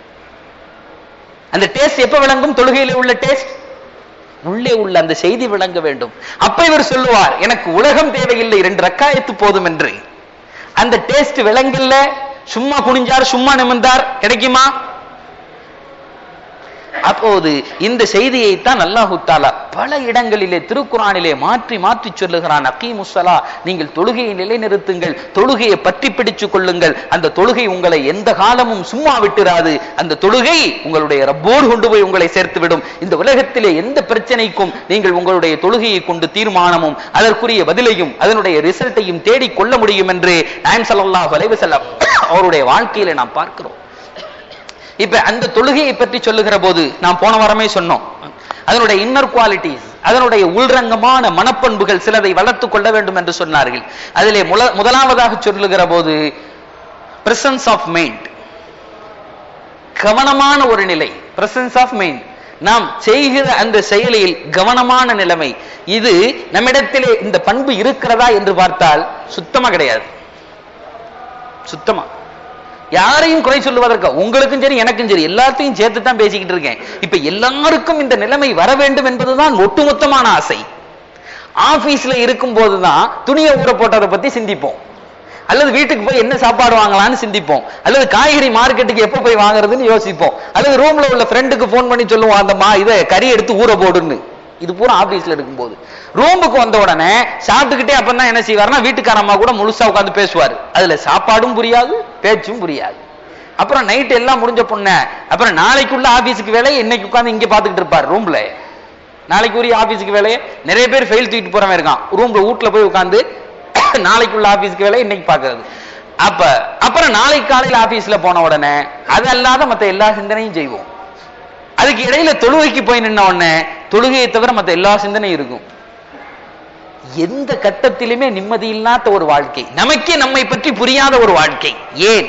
அந்த டேஸ்ட் எப்ப விளங்கும் தொழுகையில உள்ள டேஸ்ட் உள்ளே உள்ள அந்த செய்தி விளங்க வேண்டும் அப்ப இவர் சொல்லுவார் எனக்கு உலகம் தேவையில்லை ரெண்டு ரக்காயத்து போதும் என்று அந்த டேஸ்ட் விளங்கல்ல சும்மா குனிஞ்சார் சும்மா நிமிர்ந்தார் கிடைக்குமா அப்போது இந்த செய்தியைத்தான் அல்லாஹு தாலா பல இடங்களிலே திருக்குறானிலே மாற்றி மாற்றி சொல்லுகிறான் அக்கீமுசலா நீங்கள் தொழுகையை நிலைநிறுத்துங்கள் தொழுகையை பற்றி பிடிச்சுக் கொள்ளுங்கள் அந்த தொழுகை உங்களை எந்த காலமும் சும்மா விட்டுறாது அந்த தொழுகை உங்களுடைய ரப்போடு கொண்டு போய் உங்களை சேர்த்துவிடும் இந்த உலகத்திலே எந்த பிரச்சனைக்கும் நீங்கள் உங்களுடைய தொழுகையை கொண்டு தீர்மானமும் அதற்குரிய பதிலையும் அதனுடைய ரிசல்ட்டையும் தேடிக் கொள்ள முடியும் என்று நாயம் ஸல்லல்லாஹு அலைஹி வஸல்லம் அவருடைய வாழ்க்கையில நாம் பார்க்கிறோம் இப்ப அந்த தொழுகையை பற்றி சொல்லுகிற போது நாம் போன வாரமே சொன்னோம் அதனுடைய இன்னர் குவாலிட்டிஸ் அதனுடைய உள்ரங்கமான மனப்பண்புகள் சிலதை வளர்த்துக் கொள்ள வேண்டும் என்று சொன்னார்கள் அதிலே முல- முதலாவதாக சொல்லுகிற போது பிரசன்ஸ் ஆஃப் மைண்ட் கவனமான ஒரு நிலை பிரசன்ஸ் ஆஃப் மைண்ட் நாம் செய்கிற அந்த செயலில் கவனமான நிலைமை இது நம்மிடத்திலே இந்த பண்பு இருக்கிறதா என்று பார்த்தால் சுத்தமா கிடையாது சுத்தமா யாரையும் குறை சொல்லுவதற்கு உங்களுக்கும் சரி எனக்கும் சரி எல்லாத்தையும் சேர்த்து தான் பேசிக்கிட்டு இருக்கேன் இப்ப எல்லாருக்கும் இந்த நிலைமை வர வேண்டும் என்பதுதான் ஒட்டுமொத்தமான ஆசை ஆபீஸ்ல இருக்கும் போதுதான் துணியை ஊற போட்டதை பத்தி சிந்திப்போம் அல்லது வீட்டுக்கு போய் என்ன சாப்பாடு வாங்கலாம்னு சிந்திப்போம் அல்லது காய்கறி மார்க்கெட்டுக்கு எப்ப போய் வாங்குறதுன்னு யோசிப்போம் அல்லது ரூம்ல உள்ள ஃப்ரெண்டுக்கு ஃபோன் பண்ணி சொல்லுவோம் அந்த மா இதை கறி எடுத்து ஊற போடுன்னு இது பூரா ஆபீஸ்ல இருக்கும்போது ரூமுக்கு வந்த உடனே சாப்பிட்டுக்கிட்டே அப்பதான் என்ன செய்வாருன்னா வீட்டுக்காரம்மா கூட முழுசா உட்கார்ந்து பேசுவாரு அதுல சாப்பாடும் புரியாது பேச்சும் புரியாது அப்புறம் நைட் எல்லாம் முடிஞ்ச பொண்ண அப்புறம் நாளைக்குள்ள ஆபீஸுக்கு வேலையை இன்னைக்கு உட்கார்ந்து இங்க பாத்துக்கிட்டு இருப்பார் ரூம்ல நாளைக்கு உரிய ஆபீஸுக்கு வேலையை நிறைய பேர் ஃபெயில் தூக்கிட்டு போறவன் இருக்கான் ரூம்ல வீட்ல போய் உட்கார்ந்து நாளைக்குள்ள ஆபீஸ்க்கு வேலையை இன்னைக்கு பாக்குறது அப்ப அப்புறம் நாளைக்கு காலையில ஆபீஸ்ல போன உடனே அது அல்லாத மத்த எல்லா சிந்தனையும் செய்வோம் அதுக்கு இடையில தொழுகைக்கு போய் நின்ன உடனே தொழுகையை தவிர மத்த எல்லா சிந்தனையும் இருக்கும் எந்த கட்டத்திலுமே நிம்மதி இல்லாத ஒரு வாழ்க்கை நமக்கே நம்மை பற்றி புரியாத ஒரு வாழ்க்கை ஏன்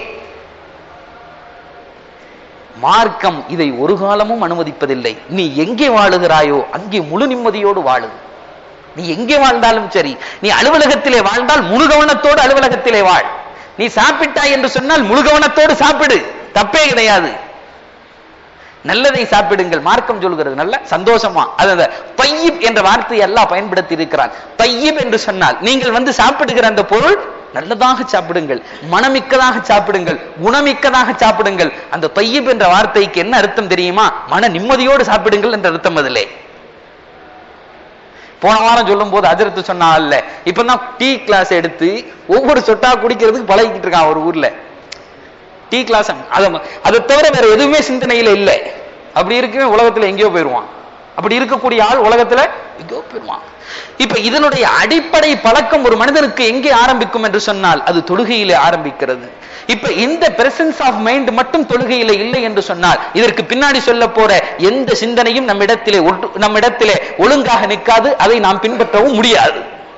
மார்க்கம் இதை ஒரு காலமும் அனுமதிப்பதில்லை நீ எங்கே வாழுகிறாயோ அங்கே முழு நிம்மதியோடு வாழு நீ எங்கே வாழ்ந்தாலும் சரி நீ அலுவலகத்திலே வாழ்ந்தால் முழு கவனத்தோடு அலுவலகத்திலே வாழ் நீ சாப்பிட்டாய் என்று சொன்னால் முழு கவனத்தோடு சாப்பிடு தப்பே கிடையாது நல்லதை சாப்பிடுங்கள் மார்க்கம் சொல்கிறது நல்ல சந்தோஷமா அது அந்த பையிப் என்ற வார்த்தையை எல்லாம் பயன்படுத்தி இருக்கிறான் பையிப் என்று சொன்னால் நீங்கள் வந்து சாப்பிடுகிற அந்த பொருள் நல்லதாக சாப்பிடுங்கள் மனமிக்கதாக சாப்பிடுங்கள் குணமிக்கதாக சாப்பிடுங்கள் அந்த பையிப் என்ற வார்த்தைக்கு என்ன அர்த்தம் தெரியுமா மன நிம்மதியோடு சாப்பிடுங்கள் என்ற அர்த்தம் அதிலே போன வாரம் சொல்லும் போது அஜரத்து சொன்னால இப்பதான் டீ கிளாஸ் எடுத்து ஒவ்வொரு சொட்டா குடிக்கிறதுக்கு பழகிக்கிட்டு இருக்கான் ஒரு ஊர்ல டீ கிளாஸ் அதை அதை தவிர வேற எதுவுமே சிந்தனையில இல்லை அப்படி இருக்கவே உலகத்துல எங்கேயோ போயிடுவான் அப்படி இருக்கக்கூடிய ஆள் உலகத்துல எங்கேயோ போயிடுவான் இப்ப இதனுடைய அடிப்படை பழக்கம் ஒரு மனிதனுக்கு எங்கே ஆரம்பிக்கும் என்று சொன்னால் அது தொழுகையிலே ஆரம்பிக்கிறது இப்ப இந்த பிரசன்ஸ் ஆஃப் மைண்ட் மட்டும் தொழுகையில இல்லை என்று சொன்னால் இதற்கு பின்னாடி சொல்ல போற எந்த சிந்தனையும் நம்மிடத்திலே ஒட்டு- நம்மிடத்திலே ஒழுங்காக நிற்காது அதை நாம் பின்பற்றவும் முடியாது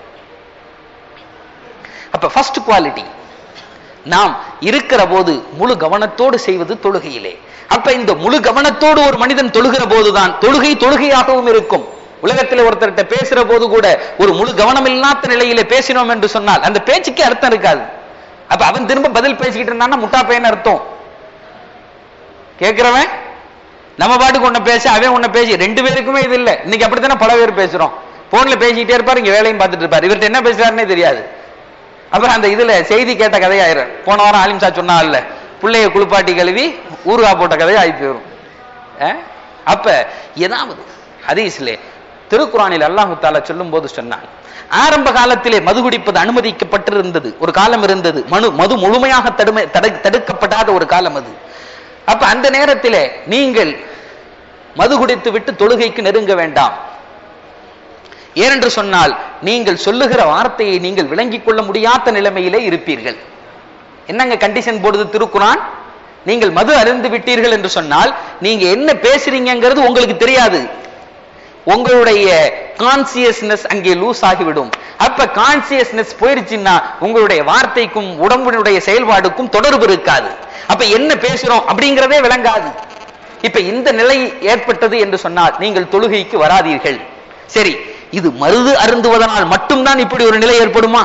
அப்ப ஃபர்ஸ்ட் குவாலிட்டி நாம் இருக்கிற போது முழு கவனத்தோடு செய்வது தொழுகையிலே அப்ப இந்த முழு கவனத்தோடு ஒரு மனிதன் தொழுகிற போதுதான் தொழுகை தொழுகையாகவும் இருக்கும் உலகத்தில் ஒருத்தர்கிட்ட பேசுற போது கூட ஒரு முழு கவனம் இல்லாத நிலையில பேசினோம் என்று சொன்னால் அந்த பேச்சுக்கு அர்த்தம் இருக்காது அப்ப அவன் திரும்ப பதில் பேசிக்கிட்டு இருந்தான்னா முட்டா பையன் அர்த்தம் கேட்கிறவன் நம்ம பாட்டுக்கு ஒண்ணு பேச அவன் ஒண்ணு பேசி ரெண்டு பேருக்குமே இது இல்ல இன்னைக்கு அப்படித்தானே பல பேர் பேசுறோம் போன்ல பேசிக்கிட்டே இருப்பாரு இங்க வேலையும் பார்த்துட்டு இருப்பாரு இவர்கிட்ட என்ன பேசுறாருன்னே தெரியாது அப்புறம் அந்த இதுல செய்தி கேட்ட கதையாயிரும் போன வாரம் ஆலிம் சார் சொன்னா இல்ல பிள்ளைய குளிப்பாட்டி கழுவி ஊறுகா போட்ட கதையா ஆகி போயிரும் அஹ்? அப்ப ஏதாவது ஹதீஸ்லே திருக்குறானில் அல்லாஹு தாலா சொல்லும் போது சொன்னான் ஆரம்ப காலத்திலே மது குடிப்பது அனுமதிக்கப்பட்டிருந்தது ஒரு காலம் இருந்தது மனு மது முழுமையாக தடுமை தடு- தடுக்கப்படாத ஒரு காலம் அது அப்ப அந்த நேரத்திலே நீங்கள் மது குடித்து விட்டு தொழுகைக்கு நெருங்க வேண்டாம் ஏனென்று சொன்னால் நீங்கள் சொல்லுகிற வார்த்தையை நீங்கள் விளங்கிக் கொள்ள முடியாத நிலைமையிலே இருப்பீர்கள் என்னங்க கண்டிஷன் போடுது திருக்குறான் நீங்கள் மது அருந்து விட்டீர்கள் என்று சொன்னால் நீங்க என்ன பேசுறீங்கங்கிறது உங்களுக்கு தெரியாது உங்களுடைய கான்சியஸ்னஸ் அங்கே லூஸ் ஆகிவிடும் அப்ப கான்சியஸ்னஸ் போயிருச்சுன்னா உங்களுடைய வார்த்தைக்கும் உடம்பினுடைய செயல்பாடுக்கும் தொடர்பு இருக்காது அப்ப என்ன பேசுறோம் அப்படிங்கிறதே விளங்காது இப்ப இந்த நிலை ஏற்பட்டது என்று சொன்னால் நீங்கள் தொழுகைக்கு வராதீர்கள் சரி இது மருது அருந்துவதனால் மட்டும்தான் இப்படி ஒரு நிலை ஏற்படுமா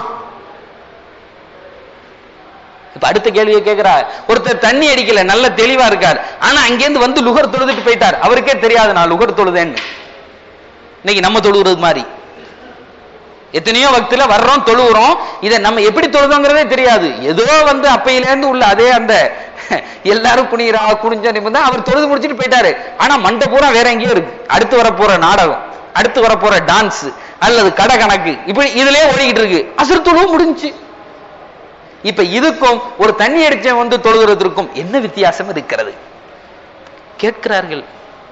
இப்ப அடுத்த கேள்வியை கேட்கிறார் ஒருத்தர் தண்ணி அடிக்கல நல்ல தெளிவா இருக்கார் ஆனா அங்கேருந்து வந்து லுகர் தொழுதுட்டு போயிட்டார் அவருக்கே தெரியாது நான் லுகர் தொழுதேன்னு இன்னைக்கு நம்ம தொழுகிறது மாதிரி எத்தனையோ வக்துல வர்றோம் தொழுகிறோம் இதை நம்ம எப்படி தொழுதோங்கிறதே தெரியாது ஏதோ வந்து அப்பையில இருந்து உள்ள அதே அந்த எல்லாரும் குனிகிறா குனிஞ்ச நிமிந்தா அவர் தொழுது முடிச்சிட்டு போயிட்டாரு ஆனா மண்டை பூரா வேற எங்கேயோ இருக்கு அடுத்து வரப்போற நாடகம் அடுத்து வரப்போற டான்ஸ் அல்லது கடை கணக்கு இப்படி இதுலயே ஓடிக்கிட்டு இருக்கு அசுர் தொழுவு முடிஞ்சுச்சு இப்ப இதுக்கும் ஒரு தண்ணி அடிச்சவன் வந்து தொழுகிறதற்கும் என்ன வித்தியாசம் இருக்கிறது கேட்கிறார்கள்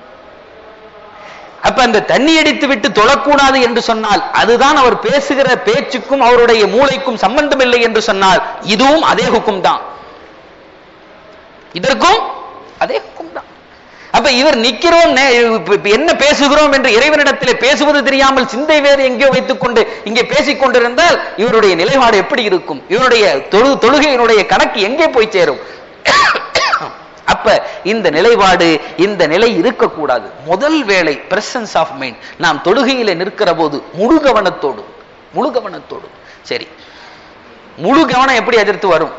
அப்ப அந்த தண்ணி அடித்து விட்டு தொழக்கூடாது என்று சொன்னால் அதுதான் அவர் பேசுகிற பேச்சுக்கும் அவருடைய மூளைக்கும் சம்பந்தம் இல்லை என்று சொன்னால் இதுவும் அதே ஹுக்கும் தான் இதற்கும் அதே ஹுக்கும் தான் அப்ப இவர் நிக்கிறோம் நே- இப்ப- இப்ப என்ன பேசுகிறோம் என்று இறைவனிடத்திலே பேசுவது தெரியாமல் சிந்தை வேறு எங்கேயோ வைத்துக் கொண்டு இங்கே பேசிக் கொண்டிருந்தால் இவருடைய நிலைப்பாடு எப்படி இருக்கும் இவருடைய தொழு தொழுகையினுடைய கணக்கு எங்கே போய் சேரும் அப்ப இந்த நிலைப்பாடு இந்த நிலை இருக்கக்கூடாது முதல் வேளை பிரசன்ஸ் ஆஃப் மைண்ட் நாம் தொழுகையில நிற்கிற போது முழு கவனத்தோடு முழு கவனத்தோடு சரி முழு கவனம் எப்படி எதிர்த்து வரும்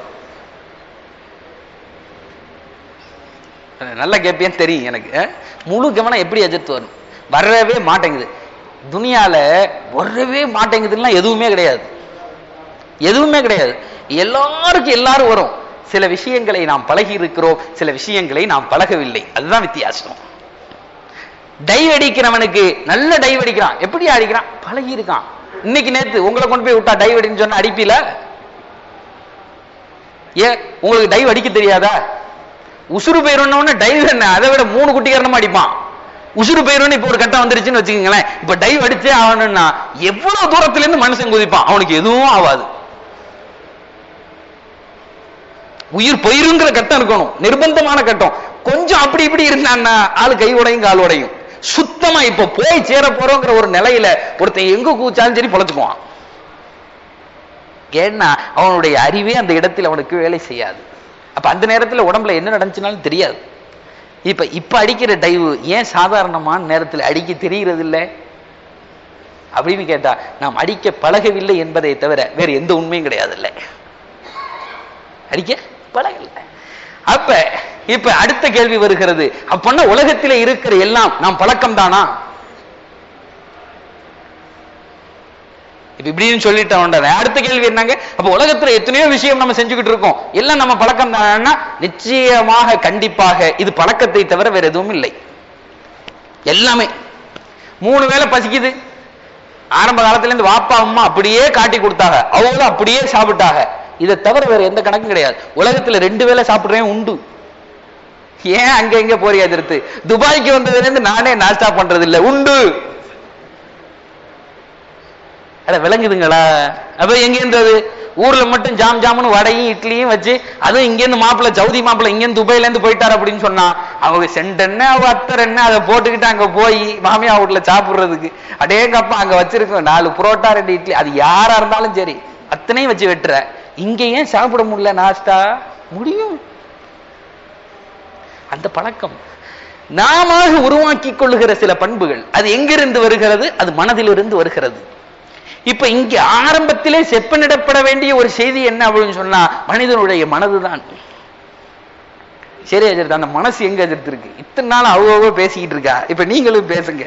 நல்ல கேப்பியன்னு தெரியும் எனக்கு அஹ்? முழு கவனம் எப்படி எதிர்த்து வரும் வரவே மாட்டேங்குது துனியால வரவே மாட்டேங்குதுன்னா எதுவுமே கிடையாது எதுவுமே கிடையாது எல்லாருக்கும் எல்லாரும் வரும் சில விஷயங்களை நாம் பழகி இருக்கிறோம் சில விஷயங்களை நாம் பழகவில்லை அதுதான் வித்தியாசம் டைவ் அடிக்கிறவனுக்கு நல்ல டைவ் அடிக்கிறான் எப்படி அடிக்கிறான் பழகி இருக்கான் இன்னைக்கு நேத்து உங்களை கொண்டு போய் விட்டா டைவ் அடின்னு சொன்னா அடிப்பீல ஏன் உங்களுக்கு டைவ் அடிக்க தெரியாதா உசுறு போயிடணும்னு டைவ் என்ன அதை விட மூணு குட்டிகரணமா அடிப்பான் உசுறு போயிடும் இப்ப ஒரு கட்டம் வந்துருச்சுன்னு வச்சுக்கோங்களேன் இப்ப டைவ் அடிச்சே ஆகணும்னா எவ்வளவு தூரத்துல இருந்து மனுஷன் குதிப்பான் அவனுக்கு எதுவும் ஆகாது உயிர் போயிருங்கிற கட்டம் இருக்கணும் நிர்பந்தமான கட்டம் கொஞ்சம் அப்படி இப்படி இருந்தான்னா ஆளு கை உடையும் கால் உடையும் சுத்தமா இப்ப போய் சேர போறோங்கிற ஒரு நிலையில ஒருத்தன் எங்க கூச்சாலும் சரி பொழைச்சுக்குவான் ஏன்னா அவனுடைய அறிவே அந்த இடத்தில் அவனுக்கு வேலை செய்யாது அப்ப அந்த நேரத்துல உடம்புல என்ன நடந்துச்சுனாலும் தெரியாது இப்ப இப்ப அடிக்கிற டைவு ஏன் சாதாரணமான நேரத்தில் அடிக்க தெரிகிறது இல்லை அப்படின்னு கேட்டா நாம் அடிக்க பழகவில்லை என்பதை தவிர வேற எந்த உண்மையும் கிடையாது இல்லை அடிக்க பழகல அப்ப இப்ப அடுத்த கேள்வி வருகிறது அப்பன்னா உலகத்திலே இருக்கிற எல்லாம் நாம் பழக்கம் தானா இப்ப இப்படின்னு சொல்லிட்டோம் அடுத்த கேள்வி என்னங்க அப்ப உலகத்துல எத்தனையோ விஷயம் நம்ம செஞ்சுக்கிட்டு இருக்கோம் எல்லாம் நம்ம பழக்கம் தானா நிச்சயமாக கண்டிப்பாக இது பழக்கத்தை தவிர வேற எதுவும் இல்லை எல்லாமே மூணு வேளை பசிக்குது ஆரம்ப காலத்துல இருந்து வாப்பா அம்மா அப்படியே காட்டி கொடுத்தாங்க அவங்களும் அப்படியே சாப்பிட்டாங்க இதை தவிர வேற எந்த கணக்கும் கிடையாது உலகத்துல ரெண்டு வேளை சாப்பிடுறேன் உண்டு ஏன் அங்க எங்க போறியா எதிர்த்து துபாய்க்கு வந்ததுல இருந்து நானே நாஸ்டா பண்றது இல்ல உண்டு அட விளங்குதுங்களா அப்ப எங்க இருந்தது ஊர்ல மட்டும் ஜாம் ஜாமுன்னு வடையும் இட்லியும் வச்சு அதுவும் இங்க இருந்து மாப்பிள்ள சவுதி மாப்பிள்ள இங்க இருந்து துபாயில இருந்து போயிட்டாரு அப்படின்னு சொன்னா அவங்க செண்டென்ன அவங்க அத்தர் என்ன அதை போட்டுக்கிட்டு அங்க போய் மாமியா வீட்டுல சாப்பிடுறதுக்கு அடேங்கப்பா அங்க வச்சிருக்கோம் நாலு புரோட்டா ரெண்டு இட்லி அது யாரா இருந்தாலும் சரி அத்தனையும் வச்சு வெட்டுற இங்க ஏன் சாப்பிட முடியல நாஸ்டா முடியும் அந்த பழக்கம் நாம உருவாக்கி கொள்ளுகிற சில பண்புகள் அது எங்கிருந்து வருகிறது அது மனதிலிருந்து வருகிறது இப்ப இங்க ஆரம்பத்திலே செப்பனிடப்பட வேண்டிய ஒரு செய்தி என்ன அப்படின்னு சொன்னா மனிதனுடைய மனதுதான் சரி அஜித் அந்த மனசு எங்க அஜித் இருக்கு இத்தனை நாள் அவ்வளோ பேசிக்கிட்டு இருக்கா இப்ப நீங்களும் பேசுங்க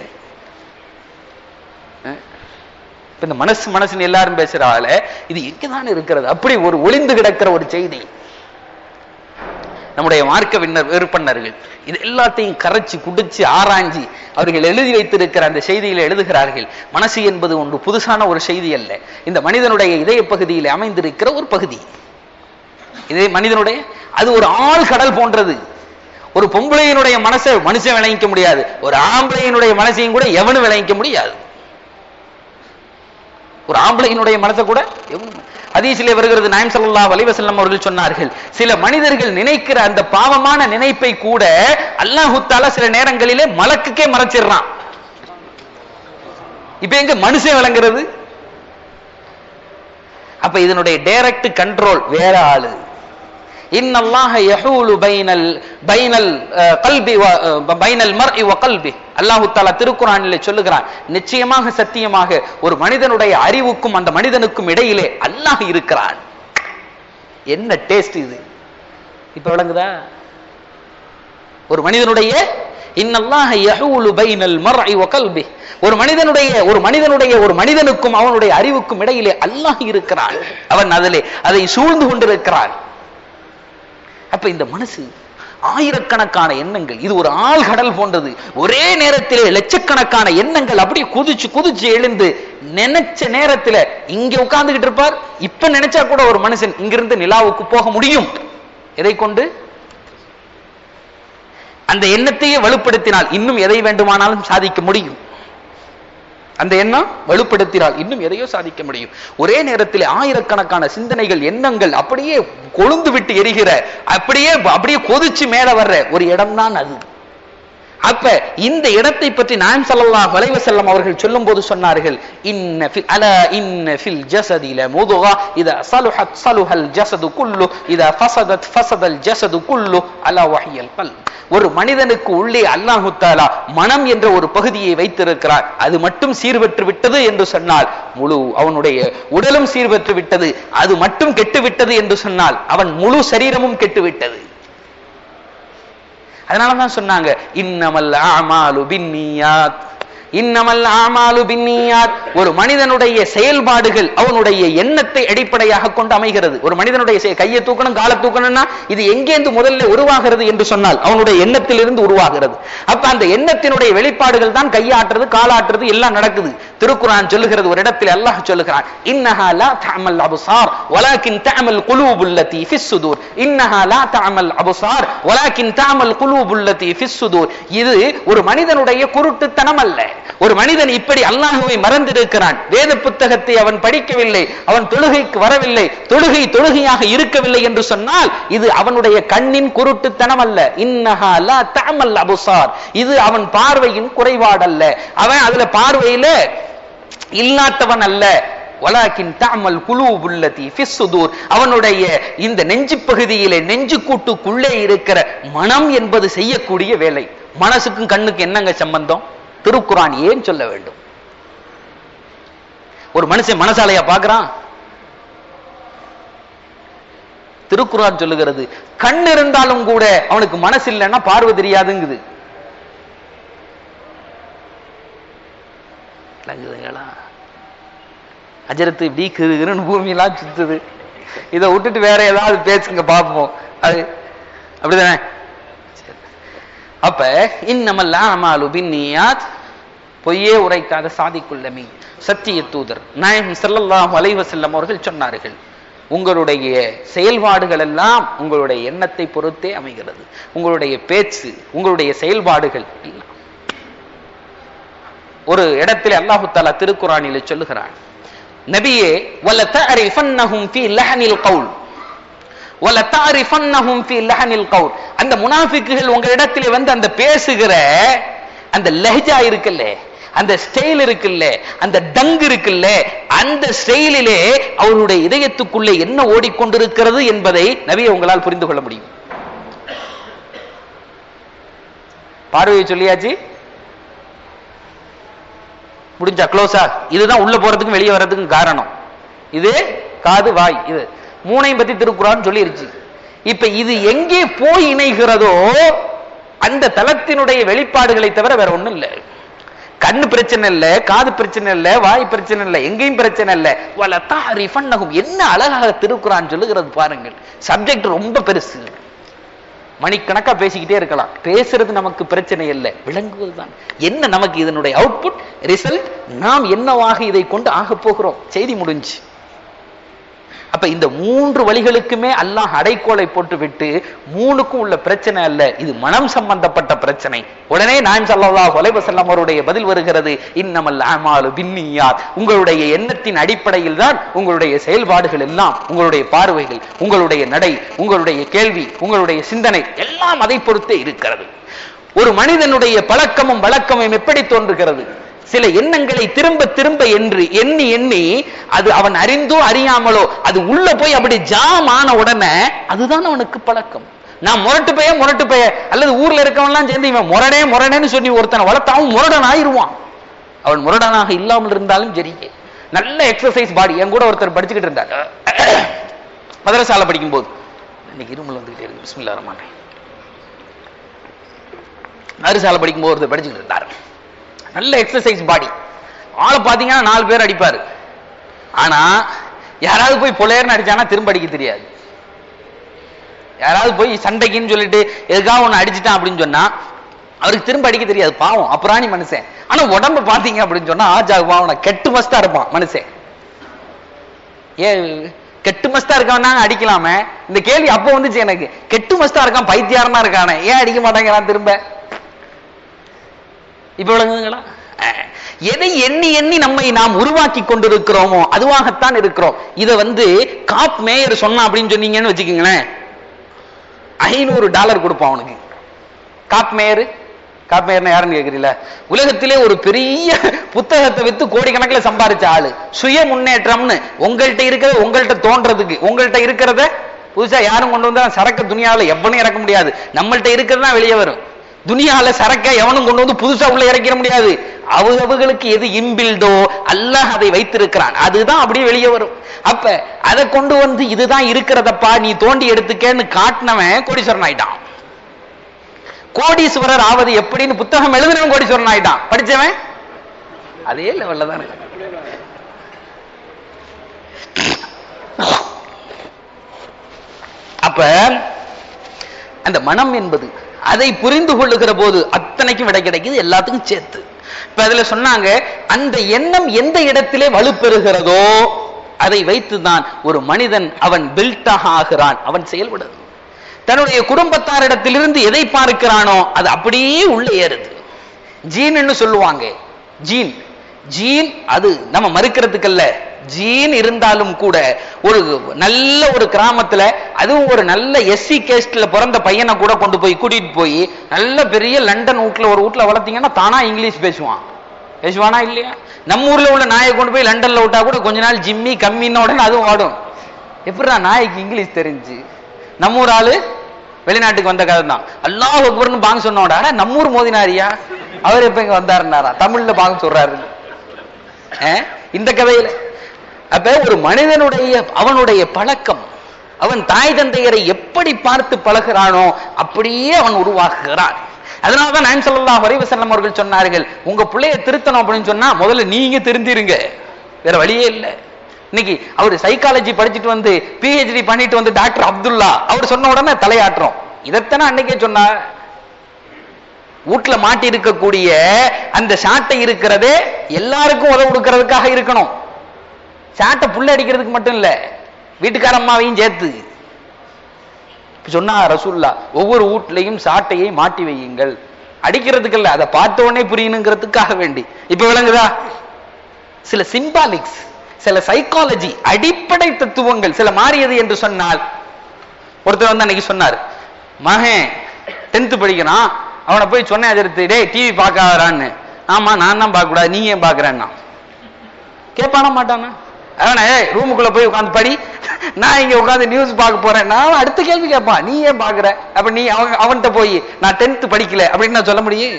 அஹ்? இப்ப இந்த மனசு மனசுன்னு எல்லாரும் பேசுறால இது எங்கதான் இருக்கிறது அப்படி ஒரு ஒளிந்து கிடக்கிற ஒரு செய்தி நம்முடைய மார்க்க விண்ணர் விருப்பன்னர்கள் இது எல்லாத்தையும் கரைச்சு குடிச்சு ஆராய்ஞ்சி அவர்கள் எழுதி வைத்திருக்கிற அந்த செய்தியில எழுதுகிறார்கள் மனசு என்பது ஒன்று புதுசான ஒரு செய்தி அல்ல இந்த மனிதனுடைய இதய பகுதியில் அமைந்திருக்கிற ஒரு பகுதி இதே மனிதனுடைய அது ஒரு ஆள் கடல் போன்றது ஒரு பொம்பளையினுடைய மனசை மனுஷன் விளங்கிக்க முடியாது ஒரு ஆம்பளையினுடைய மனசையும் கூட எவனும் விளங்கிக்க முடியாது ஒரு ஆம்பளையினுடைய மனசை கூட எவனும் ஹதீஸிலே வருகிறது நாயம் ஸல்லல்லாஹு அலைஹி வஸல்லம் அவர்கள் சொன்னார்கள் சில மனிதர்கள் நினைக்கிற அந்த பாவமான நினைப்பை கூட அல்லாஹு தஆலா சில நேரங்களிலே மலக்குக்கே மறைச்சிடுறான் இப்ப எங்க மனுஷன் விளங்குறது அப்ப இதனுடைய டைரக்ட் கண்ட்ரோல் வேற ஆளு இன்னல்லாஹ யஹூலு பைனல் பைனல் அஹ், கல்பி வ அஹ், பைனல் மர்இ வ கல்பி அல்லாஹ் தஆலா திருக்குர்ஆனிலே சொல்லுகிறான் நிச்சயமாக சத்தியமாக ஒரு மனிதனுடைய அறிவுக்கும் அந்த மனிதனுக்கும் இடையிலே அல்லாஹ் இருக்கிறான் என்ன டேஸ்ட் இது இப்ப விளங்குதா ஒரு மனிதனுடைய இன்னல்லாஹ யஹூலு பைனல் மர்இ வ கல்பி ஒரு மனிதனுடைய ஒரு மனிதனுடைய ஒரு மனிதனுக்கும் அவனுடைய அறிவுக்கும் இடையிலே அல்லாஹ் இருக்கிறான் அவன் அதிலே அதை சூழ்ந்து கொண்டிருக்கிறான் அப்ப இந்த மனசு ஆயிரக்கணக்கான எண்ணங்கள் இது ஒரு ஆழ்கடல் போன்றது ஒரே நேரத்திலே லட்சக்கணக்கான எண்ணங்கள் அப்படியே குதிச்சு குதிச்சு எழுந்து நினைச்ச நேரத்துல இங்க உட்கார்ந்துகிட்டு இருப்பார் இப்ப நினைச்சா கூட ஒரு மனுஷன் இங்கிருந்து நிலாவுக்கு போக முடியும் எதை கொண்டு அந்த எண்ணத்தையே வலுப்படுத்தினால் இன்னும் எதை வேண்டுமானாலும் சாதிக்க முடியும் அந்த எண்ணம் வலுப்படுத்தினால் இன்னும் எதையோ சாதிக்க முடியும் ஒரே நேரத்தில் ஆயிரக்கணக்கான சிந்தனைகள் எண்ணங்கள் அப்படியே கொழுந்து விட்டு எரிகிற அப்படியே அப்படியே கொதிச்சு மேல வர்ற ஒரு இடம்தான் அது அப்ப இந்த இடத்தை பற்றி நான் ஸல்லல்லாஹு அலைஹி வஸல்லம் அவர்கள் சொல்லும்போது சொன்னார்கள் இன்ன ஃபி அலா இன்ன ஃபில் ஜஸதி லமுதுகா இதா ஸலுஹத் ஸலுஹல் ஜஸது குல்லு இதா ஃபஸதத் ஃபஸதல் ஜஸது குல்லு அலா வஹியல் கல்ப் ஒரு மனிதனுக்கு உள்ளே அல்லாஹு தஆலா மனம் என்ற ஒரு பகுதியை வைத்திருக்கிறார் அது மட்டும் சீர்பெற்று விட்டது என்று சொன்னால் முழு அவனுடைய உடலும் சீர்பெற்று விட்டது அது மட்டும் கெட்டு விட்டது என்று சொன்னால் அவன் முழு சரீரமும் கெட்டு விட்டது அதனாலதான் சொன்னாங்க இன்னமல் ஆமாலு பின்னியாத் இன்னமல் ஆமாலு பின்னியாத் ஒரு மனிதனுடைய செயல்பாடுகள் அவனுடைய எண்ணத்தை அடிப்படையாக கொண்டு அமைகிறது ஒரு மனிதனுடைய செய- கையை தூக்கணும் காலை தூக்கணும்னா இது எங்கேந்து முதல்ல உருவாகிறது என்று சொன்னால் அவனுடைய எண்ணத்திலிருந்து உருவாகிறது அப்ப அந்த எண்ணத்தினுடைய வெளிப்பாடுகள் தான் கையாட்டுறது காலாட்டுறது எல்லாம் நடக்குது திருக்குரான் சொல்லுகிறது ஒரு இடத்தில் அல்லாஹ் சொல்லுகிறான் இன்னஹா லா தஅமல் அப்சார் வலாக்கின் தஅமல் குலூபுல் லதி ஃபிஸ் சுதூர் இன்னஹா லா தஅமல் அப்சார் வலாக்கின் தஅமல் குலூபுல் லதி ஃபிஸ் சுதூர் இது ஒரு மனிதனுடைய குருட்டுத்தனம் அல்ல ஒரு மனிதன் இப்படி அல்லாஹுவை மறந்திருக்கிறான் வேத புத்தகத்தை அவன் படிக்கவில்லை அவன் தொழுகைக்கு வரவில்லை தொழுகை தொழுகையாக இருக்கவில்லை என்று சொன்னால் இது அவனுடைய கண்ணின் குருட்டுத்தனம் அல்ல இன்னஹா லா தஅமல் அப்சார் இது அவன் பார்வையின் குறைபாடல்ல அவன் அதுல பார்வையில இல்லாதவன் அல்ல வலாக்கின் தாமல் குலூபுல்லதி ஃபிஸ் சுதூர் அவனுடைய இந்த நெஞ்சு பகுதியிலே நெஞ்சு கூட்டுக்குள்ளே இருக்கிற மனம் என்பது செய்யக்கூடிய வேலை மனசுக்கும் கண்ணுக்கு என்னங்க சம்பந்தம் திருக்குரான் ஏன் சொல்ல வேண்டும் ஒரு மனுஷன் மனசாலையா பார்க்கறான் திருக்குரான் சொல்லுகிறது கண் இருந்தாலும் கூட அவனுக்கு மனசு இல்லைன்னா பார்வை தெரியாதுங்குது விளங்குதுங்களா அஜரத்து இப்படி கிருகிருன்னு பூமியெல்லாம் சுத்துது இதை விட்டுட்டு வேற ஏதாவது பேசுங்க பார்ப்போம் அது அப்படிதானே சரி. அப்ப இன்னமல் அமாலு பின்னியாத் பொய்யே உரைக்காத சாதிக்குள்ளமே சத்திய தூதர் நாயகம் ஸல்லல்லாஹு அலைஹி வஸல்லம் அவர்கள் சொன்னார்கள் உங்களுடைய செயல்பாடுகள் எல்லாம் உங்களுடைய எண்ணத்தை பொறுத்தே அமைகிறது உங்களுடைய பேச்சு உங்களுடைய செயல்பாடுகள் எல்லாம் ஒரு இடத்தில் அல்லாஹு தாலா திருக்குறானிலே சொல்லுகிறான் நபியே வல தஅரிஃபன்னஹும் ஃபீ லஹனில் கவுல் வல தஅரிஃபன்னஹும் ஃபீ லஹனில் கவுல் அந்த முனாஃபிக்குகள் உங்களிடத்திலே வந்து அந்த பேசுகிற அந்த லஹ்ஜா இருக்குல்ல அந்த ஸ்டைல் இருக்குல்ல அந்த டங் இருக்குல்ல அந்த ஸ்டைலிலே அவருடைய இதயத்துக்குள்ளே என்ன ஓடிக்கொண்டிருக்கிறது என்பதை நபியை உங்களால் புரிந்து கொள்ள முடியும் பார்வையை சொல்லியாச்சு முடிஞ்சா க்ளோஸா இதுதான் உள்ள போறதுக்கும் வெளியே வர்றதுக்கும் காரணம் இது காது வாய் இது மூணையும் பத்தி திருக்குறான்னு சொல்லிருச்சு இப்ப இது எங்கே போய் இணைகிறதோ அந்த தலத்தினுடைய வெளிப்பாடுகளை தவிர வேற ஒண்ணும் இல்லை கண்ணு பிரச்சனை இல்ல காது பிரச்சனை இல்ல வாய் பிரச்சனை இல்ல எங்கேயும் பிரச்சனை இல்ல வல தாரிஃபன்னகும் என்ன அழகாக திருக்குறான் சொல்லுகிறது பாருங்கள் சப்ஜெக்ட் ரொம்ப பெருசு மணிக்கணக்கா பேசிக்கிட்டே இருக்கலாம் பேசுறது நமக்கு பிரச்சனை இல்லை விளங்குவதுதான் என்ன நமக்கு இதனுடைய அவுட்புட் ரிசல்ட் நாம் என்னவாக இதை கொண்டு ஆக போகிறோம் செய்தி முடிஞ்சு அப்ப இந்த மூன்று வழிகளுக்குமே அல்லாஹ் அடைக்கோலை போட்டு விட்டு மூணுக்கும் உள்ள பிரச்சனை அல்ல இது மனம் சம்பந்தப்பட்ட பிரச்சனை உடனே நான் ஸல்லல்லாஹு அலைஹி வஸல்லம் அவருடைய பதில் வருகிறது இன்னமல் அமாலு பின்னியாத் உங்களுடைய எண்ணத்தின் அடிப்படையில் தான் உங்களுடைய செயல்பாடுகள் எல்லாம் உங்களுடைய பார்வைகள் உங்களுடைய நடை உங்களுடைய கேள்வி உங்களுடைய சிந்தனை எல்லாம் அதை பொறுத்தே இருக்கிறது ஒரு மனிதனுடைய பழக்கமும் வழக்கமும் எப்படி தோன்றுகிறது சில எண்ணங்களை திரும்ப திரும்ப என்று எண்ணி எண்ணி அது அவன் அறிந்தோ அறியாமலோ அது உள்ள போய் அப்படி ஜாம் ஆன உடனே அதுதான் அவனுக்கு பழக்கம் நான் முரட்டு பைய முரட்டு பைய அல்லது ஊர்ல இருக்கவன்லாம் சேர்ந்து இவன் முரடே முரடேன்னு சொல்லி ஒருத்தனை வளர்த்து அவன் முரடன் ஆயிருவான் அவன் முரடனாக இல்லாமல் இருந்தாலும் சரி நல்ல எக்ஸசைஸ் பாடி என் கூட ஒருத்தர் படிச்சுக்கிட்டு இருந்தார் மதரசாலை படிக்கும்போது இன்னைக்கு இருமல் வந்துகிட்டே இருக்கு பிஸ்மில்லா ரஹ்மான் மதரசாலை படிக்கும்போது ஒருத்தர் படிச்சுக்கிட்டு இருந்தார் நல்ல எக்ஸசைஸ் பாடி ஆளை பாத்தீங்கன்னா நாலு பேர் அடிப்பாரு ஆனா யாராவது போய் பொலையர்னு அடிச்சானா திரும்ப அடிக்க தெரியாது யாராவது போய் சண்டைக்குன்னு சொல்லிட்டு எதுக்காக ஒண்ணு அடிச்சிட்டான் அப்படின்னு சொன்னா அவருக்கு திரும்ப அடிக்க தெரியாது பாவம் அப்புறாணி மனுஷன் ஆனா உடம்பு பாத்தீங்க அப்படின்னு சொன்னா ஆஜா பாவன கெட்டு மஸ்தா இருப்பான் மனுஷன் ஏ கெட்டு மஸ்தா இருக்கவன் தாங்க அடிக்கலாமே இந்த கேள்வி அப்போ வந்துச்சு எனக்கு கெட்டு மஸ்தா இருக்கான் பைத்தியாரமா இருக்கானே ஏன் அடிக்க மாட்டேங்கிறான் திரும்ப இப்ப விளங்குதுங்களா அஹ், எதை எண்ணி எண்ணி நம்மை நாம் உருவாக்கி கொண்டிருக்கிறோமோ அதுவாகத்தான் இருக்கிறோம் இதை வந்து காப் மேயர் சொன்னா அப்படின்னு சொன்னீங்கன்னு வச்சுக்கோங்களேன் ஐநூறு டாலர் கொடுப்பான் அவனுக்கு காப் மேயர் காப் மேயர்னா யாருன்னு கேக்குறீங்களா உலகத்திலே ஒரு பெரிய புத்தகத்தை வித்து கோடிக்கணக்கில் சம்பாரிச்ச ஆளு சுய முன்னேற்றம்னு உங்கள்கிட்ட இருக்கிறத உங்கள்கிட்ட தோன்றதுக்கு உங்கள்கிட்ட இருக்கிறத புதுசா யாரும் கொண்டு வந்தா சரக்கு துணியால எவனும் இறக்க முடியாது நம்மள்ட்ட இருக்கிறது தான் வெளியே வரும் துனியால சரக்க எவனும் கொண்டு வந்து புதுசா உள்ள இறக்கிற முடியாது அவர்களுக்கு எது இம்பில்டோ அல்லாஹ் அதை வைத்திருக்கிறான் அதுதான் அப்படியே வெளியே வரும் அப்ப அதை கொண்டு வந்து இதுதான் இருக்கிறதப்பா நீ தோண்டி எடுத்துக்கேன்னு காட்டினவன் கோடீஸ்வரன் ஆயிட்டான் கோடீஸ்வரர் ஆவது எப்படின்னு புத்தகம் எழுதுனவன் கோடீஸ்வரன் ஆயிட்டான் படிச்சவன் அதே லெவல்ல தான் இருக்கான். அப்ப அந்த மனம் என்பது அதை புரிந்து கொள்ளுகிற போது அத்தனைக்கும் விடை கிடைக்குது எல்லாத்துக்கும் சேர்த்து இப்ப அதுல சொன்னாங்க அந்த எண்ணம் எந்த இடத்திலே வலுப்பெறுகிறதோ அதை வைத்துதான் ஒரு மனிதன் அவன் பில்டாக ஆகிறான் அவன் செயல்படுது தன்னுடைய குடும்பத்தாரிடத்திலிருந்து எதை பார்க்கிறானோ அது அப்படியே உள்ளே ஏறுது ஜீன்னு சொல்லுவாங்க ஜீன் ஜீன் அது நம்ம மறுக்கிறதுக்கல்ல ஜீன் இருந்தாலும் கூட ஒரு நல்ல ஒரு கிராமத்துல அதுவும் ஒரு நல்ல எஸ்சி கேஸ்ட்ல பிறந்த பையனை கூட கொண்டு போய் கூட்டிட்டு போய் நல்ல பெரிய லண்டன் வீட்ல ஒரு வீட்ல வளர்த்தீங்கன்னா தானா இங்கிலீஷ் பேசுவான் பேசுவானா இல்லையா நம்ம ஊர்ல உள்ள நாயை கொண்டு போய் லண்டன்ல விட்டா கூட கொஞ்ச நாள் ஜிம்மி கம்மின்னு உடனே அதுவும் ஆடும் எப்படிடா நாய்க்கு இங்கிலீஷ் தெரிஞ்சு நம்ம ஊர் ஆளு வெளிநாட்டுக்கு வந்த கதை தான் அல்லாஹ் அக்பர்னு பாங்க சொன்னோட ஆனா நம்ம ஊர் மோதினாரியா அவர் எப்ப இங்க வந்தாருன்னாரா தமிழ்ல பாங்க சொல்றாரு அஹ்? இந்த கதையில அப்ப ஒரு மனிதனுடைய அவனுடைய பழக்கம் அவன் தாய் தந்தையரை எப்படி பார்த்து பழகிறானோ அப்படியே அவன் உருவாக்குகிறான் அதனாலதான் நான் சொல்லலாம் வரைவசல்லம் அவர்கள் சொன்னார்கள் உங்க பிள்ளைய திருத்தணும் அப்படின்னு சொன்னா முதல்ல நீங்க திருந்திருங்க வேற வழியே இல்லை இன்னைக்கு அவர் சைக்காலஜி படிச்சுட்டு வந்து பிஹெச்டி பண்ணிட்டு வந்து டாக்டர் அப்துல்லா அவர் சொன்ன உடனே தலையாட்டுறோம் இதைத்தானே அன்னைக்கே சொன்னார் வீட்டுல மாட்டி இருக்கக்கூடிய அந்த சாட்டை இருக்கிறதே எல்லாருக்கும் உதவு கொடுக்கறதுக்காக இருக்கணும் சாட்டை புள்ள அடிக்கிறதுக்கு மட்டும் இல்ல வீட்டுக்காரம்மாவையும் சேர்த்து இப்ப சொன்னா ரசூல்லா ஒவ்வொரு வீட்லயும் சாட்டையை மாட்டி வையுங்கள் அடிக்கிறதுக்கு இல்ல அதை பார்த்த உடனே புரியணுங்கிறதுக்காக வேண்டி இப்ப விளங்குதா சில சிம்பாலிக்ஸ் சில சைக்காலஜி அடிப்படை தத்துவங்கள் சில மாறியது என்று சொன்னால் ஒருத்தர் வந்து அன்னைக்கு சொன்னார் மகன் டென்த் படிக்கிறான் அவனை போய் சொன்னேன் எதிர்த்து டேய் டிவி பார்க்காதான்னு ஆமா நான் தான் பார்க்க கூடாது நீ ஏன் பார்க்கறேன்னா கேட்பானா மாட்டானா அவனை ரூமுக்குள்ள போய் உட்காந்து படி நான் இங்க உட்காந்து நியூஸ் பார்க்க போறேன் நான் அடுத்த கேள்வி கேட்பான் நீ ஏன் பாக்குற அப்ப நீ அவன் அவன்கிட்ட போய் நான் டென்த் படிக்கல அப்படின்னு நான் சொல்ல முடியும்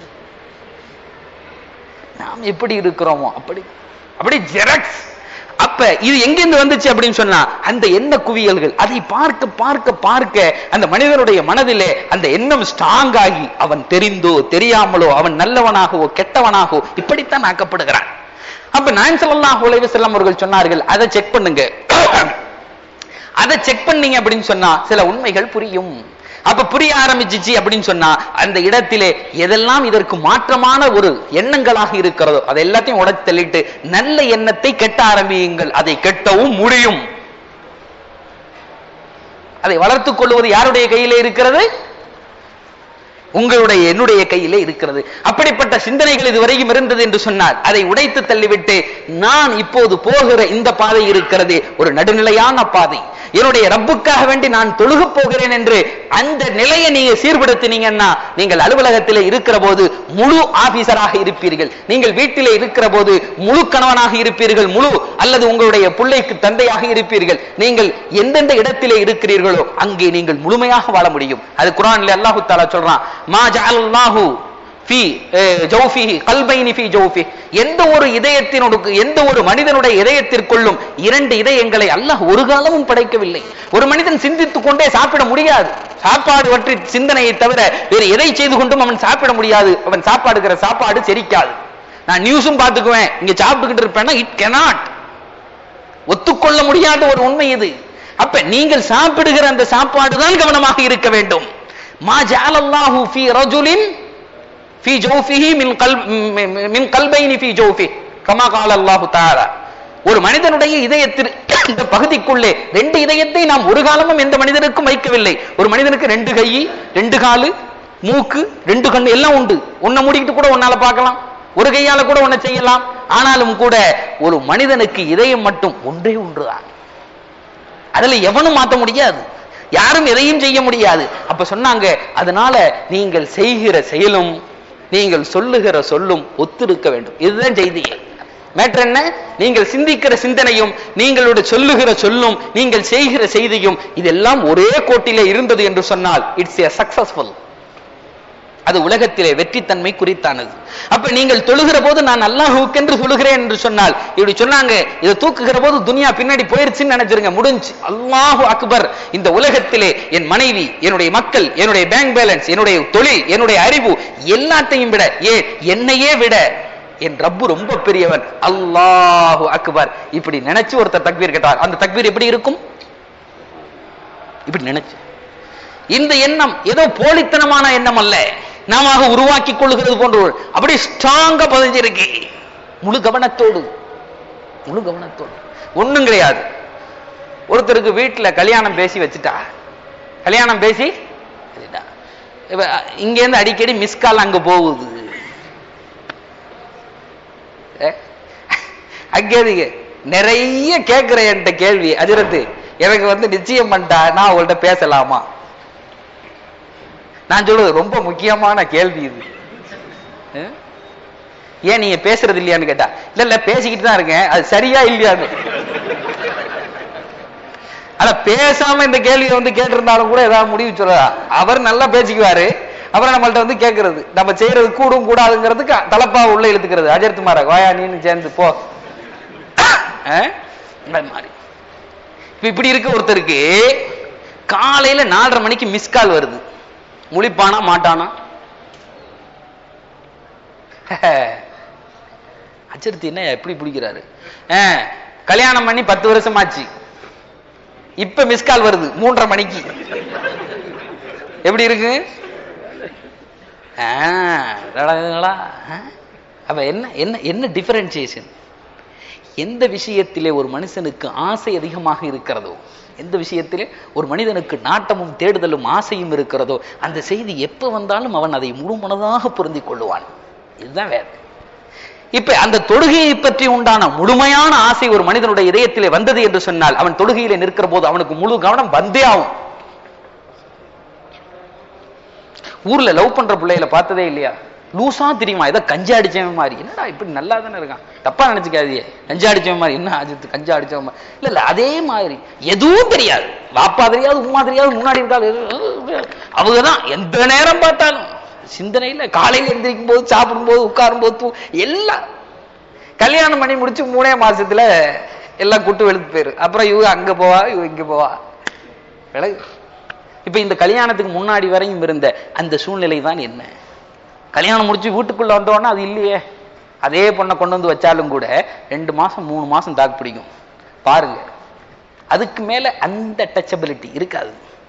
நாம் எப்படி இருக்கிறோமோ அப்படி அப்படி ஜெராக்ஸ் அப்ப இது எங்கிருந்து வந்துச்சு அப்படின்னு சொன்னா அந்த எண்ண குவியல்கள் அதை பார்க்க பார்க்க பார்க்க அந்த மனிதனுடைய மனதிலே அந்த எண்ணம் ஸ்ட்ராங் ஆகி அவன் தெரிந்தோ தெரியாமலோ அவன் நல்லவனாகவோ கெட்டவனாகவோ இப்படித்தான் ஆக்கப்படுகிறான் அப்ப நான் ஸல்லல்லாஹு அலைஹி வஸல்லம் அவர்கள் சொன்னார்கள் அதை செக் பண்ணுங்க அதை செக் பண்ணீங்க அப்படின்னு சொன்னா சில உண்மைகள் புரியும் அப்ப புரிய ஆரம்பிச்சிச்சு அப்படின்னு சொன்னா அந்த இடத்திலே எதெல்லாம் இதற்கு மாற்றமான ஒரு எண்ணங்களாக இருக்கிறதோ அதை எல்லாத்தையும் உடைச்சு தள்ளிட்டு நல்ல எண்ணத்தை கெட்ட ஆரம்பியுங்கள் அதை கெட்டவும் முடியும் அதை வளர்த்துக் கொள்வது யாருடைய கையிலே இருக்கிறது உங்களுடைய என்னுடைய கையிலே இருக்கிறது அப்படிப்பட்ட சிந்தனைகள் இதுவரையும் இருந்தது என்று சொன்னால் அதை உடைத்து தள்ளிவிட்டு நான் இப்போது போகிற இந்த பாதை இருக்கிறது ஒரு நடுநிலையான பாதை என்னுடைய ரப்புக்காக வேண்டி நான் தொழுக போகிறேன் என்று அந்த நிலையை நீங்க சீர்படுத்தினீங்கன்னா நீங்கள் அலுவலகத்திலே இருக்கிற போது முழு ஆபீசராக இருப்பீர்கள் நீங்கள் வீட்டிலே இருக்கிற போது முழு கணவனாக இருப்பீர்கள் முழு அல்லது உங்களுடைய பிள்ளைக்கு தந்தையாக இருப்பீர்கள் நீங்கள் எந்தெந்த இடத்திலே இருக்கிறீர்களோ அங்கே நீங்கள் முழுமையாக வாழ முடியும் அது குரான்ல அல்லாஹு தாலா சொல்றான் மா ஜஅலல்லாஹு ஃபி ஜௌஃபிஹி கல்பைனி ஃபி ஜௌஃபி எந்த ஒரு இதயத்தினோடு எந்த ஒரு மனிதனுடைய இதயத்திற்குள்ளும் இரண்டு இதயங்களை அல்லாஹ் ஒரு காலமும் படைக்கவில்லை ஒரு மனிதன் சிந்தித்துக் கொண்டே சாப்பிட முடியாது சாப்பாடு பற்றி சிந்தனையை தவிர வேறு எதை செய்து கொண்டும் அவன் சாப்பிட முடியாது அவன் சாப்பாடுகிற சாப்பாடு செரிக்காது நான் நியூஸும் பார்த்துக்குவேன் இங்க சாப்பிட்டுக்கிட்டு இருப்பேன்னா இட் கெனாட் ஒத்துக்கொள்ள முடியாத ஒரு உண்மை இது அப்ப நீங்கள் சாப்பிடுகிற அந்த சாப்பாடு தான் கவனமாக இருக்க வேண்டும் மா ஜஅலல்லாஹு ஃபீ ரஜுலின் ஃபீ ஜௌஃபிஹி மின் கல்ப் மின் கல்பைனி ஃபீ ஜௌஃபி கமா கால அல்லாஹு தஆலா ஒரு மனிதனுடைய இதயத்தில் இந்த பகுதிக்குள்ளே ரெண்டு இதயத்தை நாம் ஒரு காலமும் எந்த மனிதனுக்கும் வைக்கவில்லை ஒரு மனிதனுக்கு ரெண்டு கை ரெண்டு காலு மூக்கு ரெண்டு கண்ணு எல்லாம் உண்டு உன்னை மூடிக்கிட்டு கூட உன்னால பார்க்கலாம் ஒரு கையால கூட ஒன்ன செய்யலாம் ஆனாலும் கூட ஒரு மனிதனுக்கு இதயம் மட்டும் ஒன்றே ஒன்றுதான் அதுல எவனும் மாத்த முடியாது யாரும் எதையும் செய்ய முடியாது அப்ப சொன்னாங்க அதனால நீங்கள் செய்கிற செயலும் நீங்கள் சொல்லுகிற சொல்லும் ஒத்திருக்க வேண்டும் இதுதான் செய்தியே மேட்டர் என்ன நீங்கள் சிந்திக்கிற சிந்தனையும் நீங்களுடைய சொல்லுகிற சொல்லும் நீங்கள் செய்கிற செய்தியும் இதெல்லாம் ஒரே கோட்டிலே இருந்தது என்று சொன்னால் இட்ஸ் ஏ சக்சஸ்ஃபுல் அது உலகத்திலே வெற்றித்தன்மை குறித்தானது அப்ப நீங்கள் தொழுகிற போது நான் அல்லாஹுக்கென்று சொல்லுகிறேன் என்று சொன்னால் இப்படி சொன்னாங்க இதை தூக்குகிற போது துனியா பின்னாடி போயிருச்சுன்னு நினைச்சிருங்க முடிஞ்சு அல்லாஹு அக்பர் இந்த உலகத்திலே என் மனைவி என்னுடைய மக்கள் என்னுடைய பேங்க் பேலன்ஸ் என்னுடைய தொழில் என்னுடைய அறிவு எல்லாத்தையும் விட ஏன் என்னையே விட என் ரப்பு ரொம்ப பெரியவன் அல்லாஹு அக்பர் இப்படி நினைச்சு ஒருத்தர் தக்பீர் கேட்டார் அந்த தக்பீர் எப்படி இருக்கும் இப்படி நினைச்சு இந்த எண்ணம் ஏதோ போலித்தனமான எண்ணம் அல்ல நாம உருவாக்கி கொள்ளுகிறது போன்ற ஒரு அப்படி ஸ்ட்ராங்கா பதிஞ்சிருக்கு முழு கவனத்தோடு முழு கவனத்தோடு ஒண்ணும் கிடையாது ஒருத்தருக்கு வீட்டுல கல்யாணம் பேசி வச்சுட்டா கல்யாணம் பேசி வச்சுட்டா. இப்ப இங்க இருந்து அடிக்கடி மிஸ் கால் அங்க போகுது ஏ? அங்கே இருக்கு. நிறைய கேட்கிற என்கிட்ட கேள்வி அஜரத்து எனக்கு வந்து நிச்சயம் பண்ணிட்டா நான் அவங்கள்ட்ட பேசலாமா நான் சொல்றது ரொம்ப முக்கியமான கேள்வி இது ஆ? ஏன் நீங்க பேசுறது இல்லையான்னு கேட்டா இல்ல இல்ல பேசிக்கிட்டு தான் இருக்கேன் அது சரியா இல்லையான்னு ஆனா பேசாம இந்த கேள்வியை வந்து கேட்டிருந்தாலும் கூட ஏதாவது முடிவு சொல்லலாம் அவர் நல்லா பேசிக்குவாரு அப்புறம் நம்மள்ட்ட வந்து கேட்கறது நம்ம செய்யறது கூடும் கூடாதுங்கிறதுக்கு தலப்பா உள்ள இழுத்துக்கிறது அஜர்த்து மாற வாயா நீன்னு சேர்ந்து போ ஆ? இந்த மாதிரி இப்ப இப்படி இருக்க ஒருத்தருக்கு காலையில நாலரை மணிக்கு மிஸ் கால் வருது முழிப்பானா மாட்டானா அச்சரித்து என்ன எப்படி பிடிக்கிறாரு ஆ, கல்யாணம் பண்ணி பத்து வருஷம் ஆச்சு இப்ப மிஸ் கால் வருது மூன்றரை மணிக்கு எப்படி இருக்கு ஆ, என்னடா இதுங்களா? ஆ? அப்ப என்ன என்ன என்ன டிஃபரன்சியேஷன் எந்த விஷயத்திலே ஒரு மனுஷனுக்கு ஆசை அதிகமாக இருக்கிறதோ எந்த விஷயத்திலே ஒரு மனிதனுக்கு நாட்டமும் தேடுதலும் ஆசையும் இருக்கிறதோ அந்த செய்தி எப்ப வந்தாலும் அவன் அதை முழுமனதாக பொருந்திக் கொள்ளுவான் இதுதான் வேற இப்ப அந்த தொழுகையை பற்றி உண்டான முழுமையான ஆசை ஒரு மனிதனுடைய இதயத்திலே வந்தது என்று சொன்னால் அவன் தொழுகையிலே நிற்கிற போது அவனுக்கு முழு கவனம் வந்தே ஆகும் ஊர்ல லவ் பண்ற பிள்ளைகளை பார்த்ததே இல்லையா லூசா தெரியுமா ஏதோ கஞ்சா அடிச்சவன் மாதிரி என்னடா இப்படி நல்லா தானே இருக்கான் தப்பா நினைச்சுக்காதீங்க கஞ்சா அடிச்சவன் மாதிரி என்ன அஜித் கஞ்சா அடிச்சவன் மாதிரி இல்ல இல்ல அதே மாதிரி எதுவும் தெரியாது வாப்பா தெரியாது உமா தெரியாது முன்னாடி இருக்காது அவங்கதான் எந்த நேரம் பார்த்தாலும் சிந்தனையில காலையில எந்திரிக்கும் போது சாப்பிடும் போது உட்காரும் போது தூ- எல்லாம் கல்யாணம் பண்ணி முடிச்சு மூணே மாசத்துல எல்லாம் குட்டு வெளுத்து போயிரு அப்புறம் இவங்க அங்க போவா இவ இங்க போவா விலகு இப்ப இந்த கல்யாணத்துக்கு முன்னாடி வரையும் இருந்த அந்த சூழ்நிலை தான் என்ன கல்யாணம் முடிச்சு வீட்டுக்குள்ள வந்தோடனே அது இல்லையே அதே பொண்ணை கொண்டு வந்து வச்சாலும் கூட ரெண்டு மாசம் மூணு மாசம் தாக்கு பிடிக்கும் பாருங்க அதுக்கு மேல அந்த டச்சபிலிட்டி இருக்காது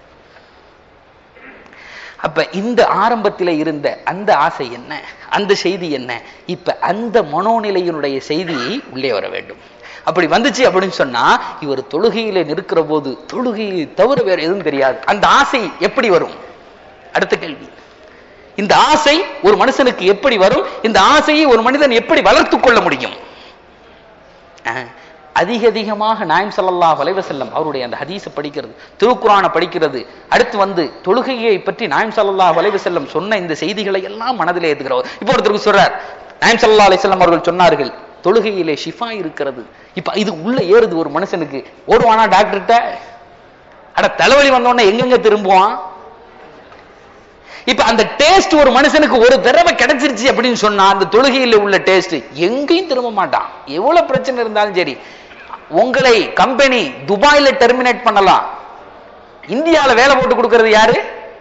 அப்ப இந்த ஆரம்பத்தில இருந்த அந்த ஆசை என்ன அந்த செய்தி என்ன இப்ப அந்த மனோநிலையினுடைய செய்தி உள்ளே வர வேண்டும் அப்படி வந்துச்சு அப்படின்னு சொன்னா இவர் தொழுகையில நிற்கிற போது தொழுகையை தவிர வேற எதுவும் தெரியாது அந்த ஆசை எப்படி வரும் அடுத்த கேள்வி இந்த ஆசை ஒரு மனுஷனுக்கு எப்படி வரும் இந்த ஆசையை ஒரு மனிதன் எப்படி வளர்த்துக் கொள்ள முடியும் அஹ், அதிக அதிகமாக நாயம் ஸல்லல்லாஹு அலைஹி வஸல்லம் அவருடைய அந்த ஹதீஸை படிக்கிறது திருக்குறானை படிக்கிறது அடுத்து வந்து தொழுகையை பற்றி நாயம் ஸல்லல்லாஹு அலைஹி வஸல்லம் சொன்ன இந்த செய்திகளை எல்லாம் மனதிலே ஏத்துக்கிறவர் இப்போ ஒருத்தருக்கு சொல்றார் நாயம் ஸல்லல்லாஹு அலைஹி வஸல்லம் அவர்கள் சொன்னார்கள் தொழுகையிலே ஷிஃபா இருக்கிறது இப்ப இது உள்ள ஏறுது ஒரு மனுஷனுக்கு ஓடுவானா டாக்டர்கிட்ட அட தலைவலி வந்தோடனே எங்கெங்க திரும்புவான் இப்ப அந்த டேஸ்ட் ஒரு மனுஷனுக்கு ஒரு தடவை கிடைச்சிருச்சு அப்படின்னு சொன்னா அந்த தொழுகையில் உள்ள டேஸ்ட் எங்கேயும் திரும்ப மாட்டான் எவ்வளவு பிரச்சனை இருந்தாலும் சரி உங்களை கம்பெனி துபாயில டெர்மினேட் பண்ணலாம் இந்தியால வேலை போட்டு கொடுக்கிறது யாரு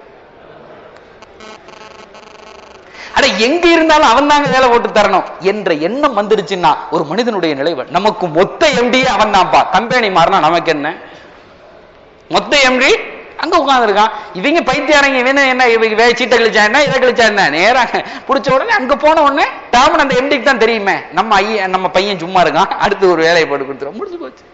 அட எங்க இருந்தாலும் அவன் தாங்க வேலை போட்டு தரணும் என்ற எண்ணம் வந்துருச்சுன்னா ஒரு மனிதனுடைய நிலை நமக்கு மொத்த எம்டியே அவன் தான்ப்பா கம்பெனி மாறினா நமக்கு என்ன மொத்த எம்டி அங்க உட்கார்ந்துருக்கான் இவங்க பைத்தியாரங்க இவன என்ன இவங்க வே சீட்டை கழிச்சா என்ன இதை கழிச்சா என்ன நேரா புடிச்ச உடனே அங்க போன உடனே டாமன் அந்த எம்டிக்கு தான் தெரியுமே நம்ம ஐயன் நம்ம பையன் சும்மா இருக்கான் அடுத்து ஒரு வேலையை போட்டு கொடுத்துரும் முடிஞ்சு போச்சு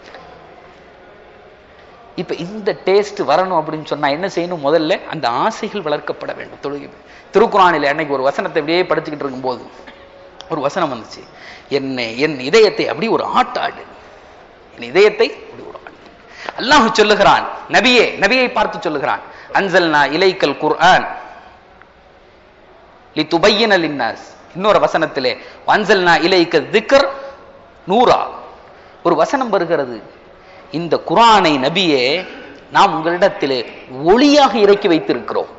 இப்ப இந்த டேஸ்ட் வரணும் அப்படின்னு சொன்னா என்ன செய்யணும் முதல்ல அந்த ஆசைகள் வளர்க்கப்பட வேண்டும் தொழுகை திருக்குறானில் அன்னைக்கு ஒரு வசனத்தை அப்படியே படிச்சுக்கிட்டு இருக்கும்போது ஒரு வசனம் வந்துச்சு என்னை என் இதயத்தை அப்படி ஒரு ஆட்டாடு என் இதயத்தை அப்படி ஒரு ஆட்டு அல்லாஹ் சொல்லுகிறான் நபியே நபியை பார்த்து சொல்லுகிறான் அன்சல்னா இலைக்கல் குர்ஆன் லி துபையன லின்னாஸ் இன்னொரு வசனத்திலே அன்சல்னா இலைக்க திக்ர் நூரா ஒரு வசனம் வருகிறது இந்த குர்ஆனை நபியே நாம் உங்களிடத்திலே ஒளியாக இறக்கி வைத்திருக்கிறோம்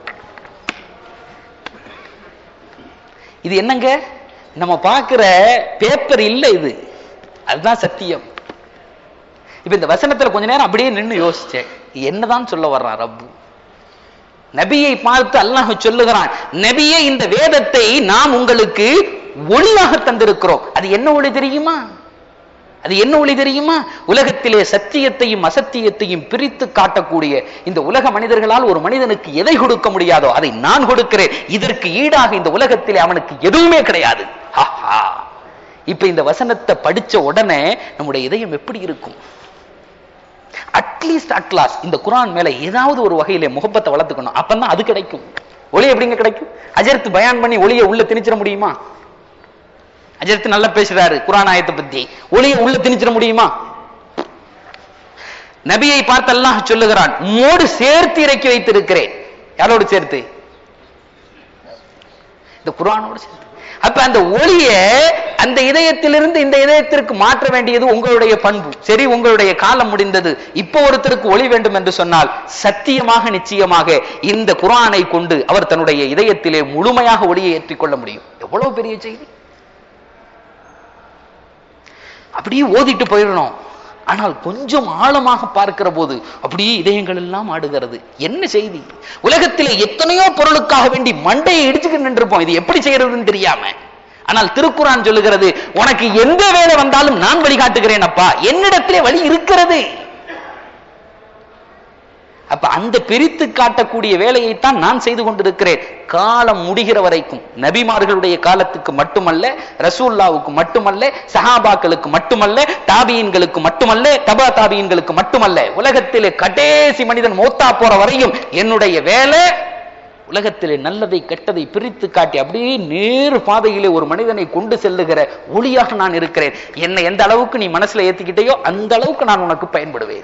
இது என்னங்க நம்ம பார்க்கிற பேப்பர் இல்ல இது அதுதான் சத்தியம் இப்ப இந்த வசனத்துல கொஞ்ச நேரம் அப்படியே நின்னு யோசிச்சேன் என்னதான் சொல்ல வர்றான் ரப்பு நபியை பார்த்து அல்லாஹ் சொல்லுகிறான் நபியே இந்த வேதத்தை நாம் உங்களுக்கு ஒளியாக தந்திருக்கிறோம் அது என்ன ஒளி தெரியுமா அது என்ன ஒளி தெரியுமா உலகத்திலே சத்தியத்தையும் அசத்தியத்தையும் பிரித்து காட்டக்கூடிய இந்த உலக மனிதர்களால் ஒரு மனிதனுக்கு எதை கொடுக்க முடியாதோ அதை நான் கொடுக்கிறேன் இதற்கு ஈடாக இந்த உலகத்திலே அவனுக்கு எதுவுமே கிடையாது ஹஹா. இப்ப இந்த வசனத்தை படிச்ச உடனே நம்முடைய இதயம் எப்படி இருக்கும் அட்லீஸ்ட் அட்லாஸ் இந்த குரான் மேல ஏதாவது ஒரு வகையில முகப்பத்தை வளர்த்துக்கணும் அப்பதான் அது கிடைக்கும் ஒளி எப்படிங்க கிடைக்கும் அஜர்த்து பயான் பண்ணி ஒளியை உள்ள திணிச்சிட முடியுமா அஜர்த்து நல்லா பேசுறாரு குரான் ஆயத்தை பத்தி ஒளியை உள்ள திணிச்சிட முடியுமா நபியை பார்த்து அல்லாஹ் சொல்லுகிறான் மோடு சேர்த்து இறக்கி வைத்திருக்கிறேன் யாரோடு சேர்த்து இந்த குரானோடு சேர்த்து அப்ப அந்த ஒளிய அந்த இதயத்திலிருந்து இந்த இதயத்திற்கு மாற்ற வேண்டியது உங்களுடைய பண்பு சரி உங்களுடைய காலம் முடிந்தது இப்போ ஒருத்தருக்கு ஒளி வேண்டும் என்று சொன்னால் சத்தியமாக நிச்சயமாக இந்த குரானை கொண்டு அவர் தன்னுடைய இதயத்திலே முழுமையாக ஒளியை ஏற்றிக்கொள்ள முடியும் எவ்வளவு பெரிய செய்தி அப்படியே ஓதிட்டு போயிடணும் ஆனால் கொஞ்சம் ஆழமாக பார்க்கிற போது அப்படியே இதயங்கள் எல்லாம் ஆடுகிறது என்ன செய்தி உலகத்திலே எத்தனையோ பொருளுக்காக வேண்டி மண்டையை இடிச்சுக்கிட்டு நின்றுப்போம் இது எப்படி செய்யறதுன்னு தெரியாம ஆனால் திருக்குறான் சொல்லுகிறது உனக்கு எந்த வேலை வந்தாலும் நான் வழிகாட்டுகிறேன் அப்பா என்னிடத்திலே வழி இருக்கிறது அப்ப அந்த பிரித்து காட்டக்கூடிய வேலையைத்தான் நான் செய்து கொண்டிருக்கிறேன் காலம் முடிகிற வரைக்கும் நபிமார்களுடைய காலத்துக்கு மட்டுமல்ல ரசூல்லாவுக்கு மட்டுமல்ல சஹாபாக்களுக்கு மட்டுமல்ல தாபியன்களுக்கு மட்டுமல்ல தபா தாபியன்களுக்கு மட்டுமல்ல உலகத்திலே கடைசி மனிதன் மோத்தா போற வரையும் என்னுடைய வேலை உலகத்திலே நல்லதை கெட்டதை பிரித்து காட்டி அப்படியே நேரு பாதையிலே ஒரு மனிதனை கொண்டு செல்லுகிற ஒளியாக நான் இருக்கிறேன் என்னை எந்த அளவுக்கு நீ மனசுல ஏத்திக்கிட்டேயோ அந்த அளவுக்கு நான் உனக்கு பயன்படுவேன்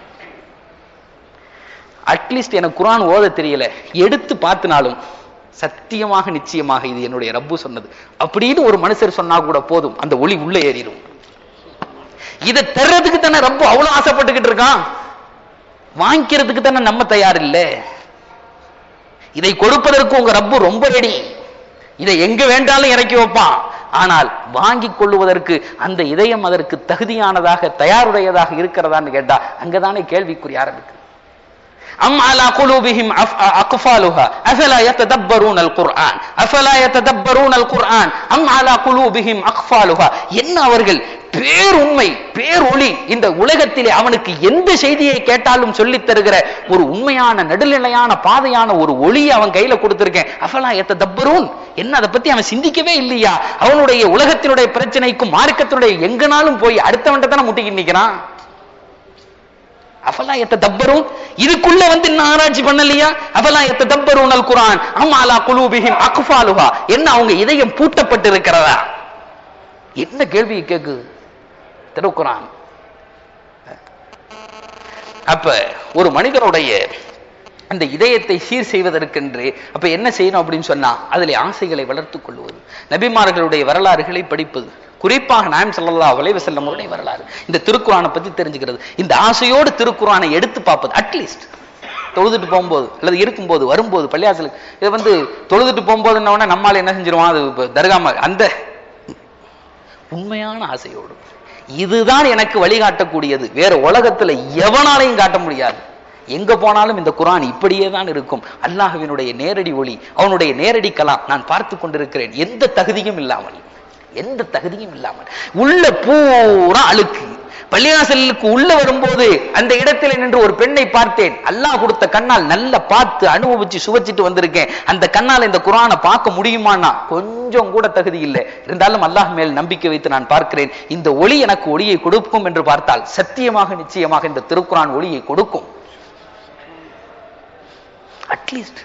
அட்லீஸ்ட் எனக்கு குரான் ஓத தெரியல எடுத்து பார்த்தினாலும் சத்தியமாக நிச்சயமாக இது என்னுடைய ரப்பு சொன்னது அப்படின்னு ஒரு மனுஷர் சொன்னா கூட போதும் அந்த ஒளி உள்ள ஏறிடும் இதை தர்றதுக்கு தானே ரப்பு அவ்வளவு ஆசைப்பட்டுக்கிட்டு இருக்கான் வாங்கிக்கிறதுக்கு தானே நம்ம தயார் இல்லை இதை கொடுப்பதற்கு உங்க ரப்பு ரொம்ப ரெடி இதை எங்க வேண்டாலும் இறக்கி வைப்பான் ஆனால் வாங்கி கொள்ளுவதற்கு அந்த இதயம் அதற்கு தகுதியானதாக தயாருடையதாக இருக்கிறதான்னு கேட்டா அங்கதானே கேள்விக்குறி ஆரம்பிக்கு أم على قلوبهم أف- أقفالها أفلا يتدبرون القرآن أفلا يتدبرون القرآن أم على قلوبهم أقفالها என்ன அவர்கள் பேருண்மை பேரொளி இந்த உலகத்திலே அவனுக்கு எந்த செய்தியை கேட்டாலும் சொல்லித் தருகிற ஒரு உண்மையான நடுநிலையான பாதையான ஒரு ஒளியை அவன் கையில கொடுத்திருக்கேன் அஃபலா எத்த தப்பரூன் என்ன அதை பத்தி அவன் சிந்திக்கவே இல்லையா அவனுடைய உலகத்தினுடைய பிரச்சனைக்கும் மார்க்கத்தினுடைய எங்கனாலும் போய் அடுத்தவன்ட்ட தானே முட்டிக்கிட்டு நிக்கிறான் அஃபலா எத்த தப்பரும் இதுக்குள்ள வந்து இன்னும் ஆராய்ச்சி பண்ணலையா அஃபலா எத்த தப்பரும் அல் குரான் அம்மாலா குலூபிஹிம் அக்ஃபாலுஹா என்ன அவங்க இதயம் பூட்டப்பட்டு இருக்கிறதா என்ன கேள்வி கேக்குது திருக்குறான் அப்ப ஒரு மனிதனுடைய அந்த இதயத்தை சீர் செய்வதற்கென்று அப்ப என்ன செய்யணும் அப்படின்னு சொன்னா அதிலே ஆசைகளை வளர்த்துக் கொள்வது நபிமார்களுடைய வரலாறுகளை படிப்பது குறிப்பாக நாயம் ஸல்லல்லாஹு அலைஹி வஸல்லம் அவருடைய வரலாறு இந்த திருக்குறானை பத்தி தெரிஞ்சுக்கிறது இந்த ஆசையோடு திருக்குறானை எடுத்து பார்ப்பது அட்லீஸ்ட் தொழுதுட்டு போகும்போது அல்லது இருக்கும்போது வரும்போது பள்ளியாசலுக்கு இது வந்து தொழுதுட்டு போகும்போதுன்ன உடனே நம்மால என்ன செஞ்சிருவான் அது இப்ப தர்காம அந்த உண்மையான ஆசையோடு இதுதான் எனக்கு வழிகாட்டக்கூடியது வேற உலகத்துல எவனாலையும் காட்ட முடியாது எங்க போனாலும் இந்த குரான் இப்படியே தான் இருக்கும் அல்லாஹ்வினுடைய நேரடி ஒளி அவனுடைய நேரடி கலாம் நான் பார்த்து கொண்டிருக்கிறேன் எந்த தகுதியும் இல்லாமல் எந்த தகுதியும் இல்லாமல் உள்ள பூரா அழுக்கு பள்ளியாசலுக்கு உள்ள வரும்போது அந்த இடத்துல நின்று ஒரு பெண்ணை பார்த்தேன் அல்லாஹ் கொடுத்த கண்ணால் நல்ல பார்த்து அனுபவிச்சு சுவைச்சிட்டு வந்திருக்கேன் அந்த கண்ணால் இந்த குரானை பார்க்க முடியுமான்னா கொஞ்சம் கூட தகுதி இல்லை இருந்தாலும் அல்லாஹ் மேல் நம்பிக்கை வைத்து நான் பார்க்கிறேன் இந்த ஒளி எனக்கு ஒளியை கொடுக்கும் என்று பார்த்தால் சத்தியமாக நிச்சயமாக இந்த திருக்குரான் ஒளியை கொடுக்கும் அட்லீஸ்ட்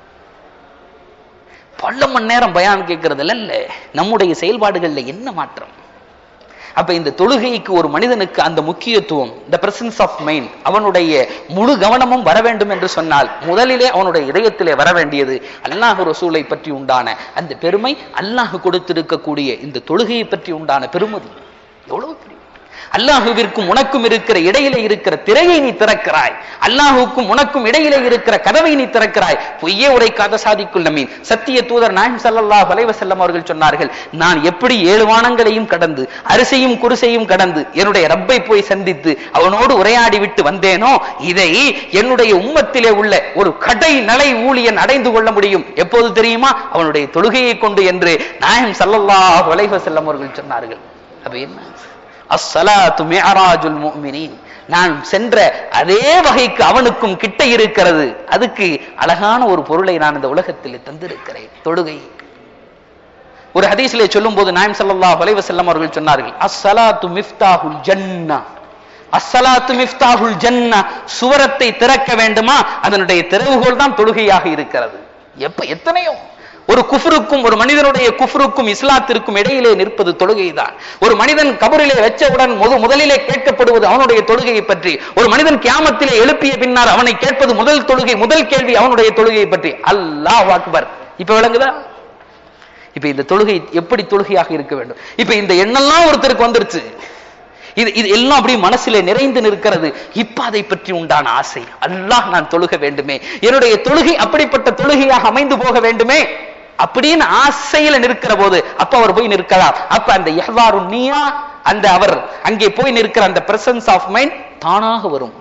பல மணி நேரம் பயான் கேட்கறதுல இல்ல நம்முடைய செயல்பாடுகள்ல என்ன மாற்றம் அப்ப இந்த தொழுகைக்கு ஒரு மனிதனுக்கு அந்த முக்கியத்துவம் இந்த பிரசன்ஸ் ஆஃப் மைண்ட் அவனுடைய முழு கவனமும் வர வேண்டும் என்று சொன்னால் முதலிலே அவனுடைய இதயத்திலே வர வேண்டியது அல்லாஹ் ரசூலை பற்றி உண்டான அந்த பெருமை அல்லாஹ் கொடுத்திருக்கக்கூடிய இந்த தொழுகையை பற்றி உண்டான பெருமதி எவ்வளவு பெரிய அல்லாஹுவிற்கும் உனக்கும் இருக்கிற இடையிலே இருக்கிற திரையை நீ திறக்கிறாய் அல்லாஹுக்கும் உனக்கும் இடையிலே இருக்கிற கதவை நீ திறக்கிறாய் பொய்யே உரைக்காத சாதிக்குள் நம்மீன் சத்திய தூதர் நாயம் ஸல்லல்லாஹு அலைஹி வஸல்லம் அவர்கள் சொன்னார்கள் நான் எப்படி ஏழு வானங்களையும் கடந்து அரிசையும் குருசையும் கடந்து என்னுடைய ரப்பை போய் சந்தித்து அவனோடு உரையாடி விட்டு வந்தேனோ இதை என்னுடைய உம்மத்திலே உள்ள ஒரு கடை நலை ஊழியன் அடைந்து கொள்ள முடியும் எப்போது தெரியுமா அவனுடைய தொழுகையை கொண்டு என்று நாயம் ஸல்லல்லாஹு அலைஹி வஸல்லம் அவர்கள் சொன்னார்கள் அப்ப என்ன அஸ்ஸலாத்து மிஅராஜுல் முஃமினீன் நான் சென்ற அதே வகைக்கு அவனுக்கும் கிட்ட இருக்கிறது அதுக்கு அழகான ஒரு பொருளை நான் இந்த உலகத்தில் தந்திருக்கிறேன் தொழுகை ஒரு ஹதீஸிலே சொல்லும்போது நாயம் ஸல்லல்லாஹு அலைஹி வஸல்லம் அவர்கள் சொன்னார்கள் அஸ்ஸலாத்து மிஃப்தாஹுல் ஜன்னா அஸ்ஸலாத்து மிஃப்தாஹுல் ஜன்னா சுவரத்தை திறக்க வேண்டுமா அதனுடைய திறவுகோல் தான் தொழுகையாக இருக்கிறது எப்ப எத்தனையோ ஒரு குஃப்ருக்கும் ஒரு மனிதனுடைய குஃப்ருக்கும் இஸ்லாத்திற்கும் இடையிலே நிற்பது தொழுகைதான் ஒரு மனிதன் கபரிலே வச்சவுடன் முத முதலிலே கேட்கப்படுவது அவனுடைய தொழுகையை பற்றி ஒரு மனிதன் கியாமத்திலே எழுப்பிய பின்னால் அவனை கேட்பது முதல் தொழுகை முதல் கேள்வி அவனுடைய தொழுகையை பற்றி அல்லாஹ் அக்பர் இப்ப விளங்குதா இப்ப இந்த தொழுகை எப்படி தொழுகையாக இருக்க வேண்டும் இப்ப இந்த எண்ணெல்லாம் ஒருத்தருக்கு வந்துருச்சு இது இது எல்லாம் அப்படியே மனசிலே நிறைந்து நிற்கிறது இப்ப அதை பற்றி உண்டான ஆசை அல்லாஹ் நான் தொழுக வேண்டுமே என்னுடைய தொழுகை அப்படிப்பட்ட தொழுகையாக அமைந்து போக வேண்டுமே அப்படின்னு ஆசையில நிற்கிற போது அப்ப அவர் போய் நிற்கலாம் அப்ப அந்த எவ்வாறு நீயா அந்த அவர் அங்கே போய் நிற்கிற அந்த பிரசன்ஸ் ஆஃப் மைண்ட் தானாக வரும்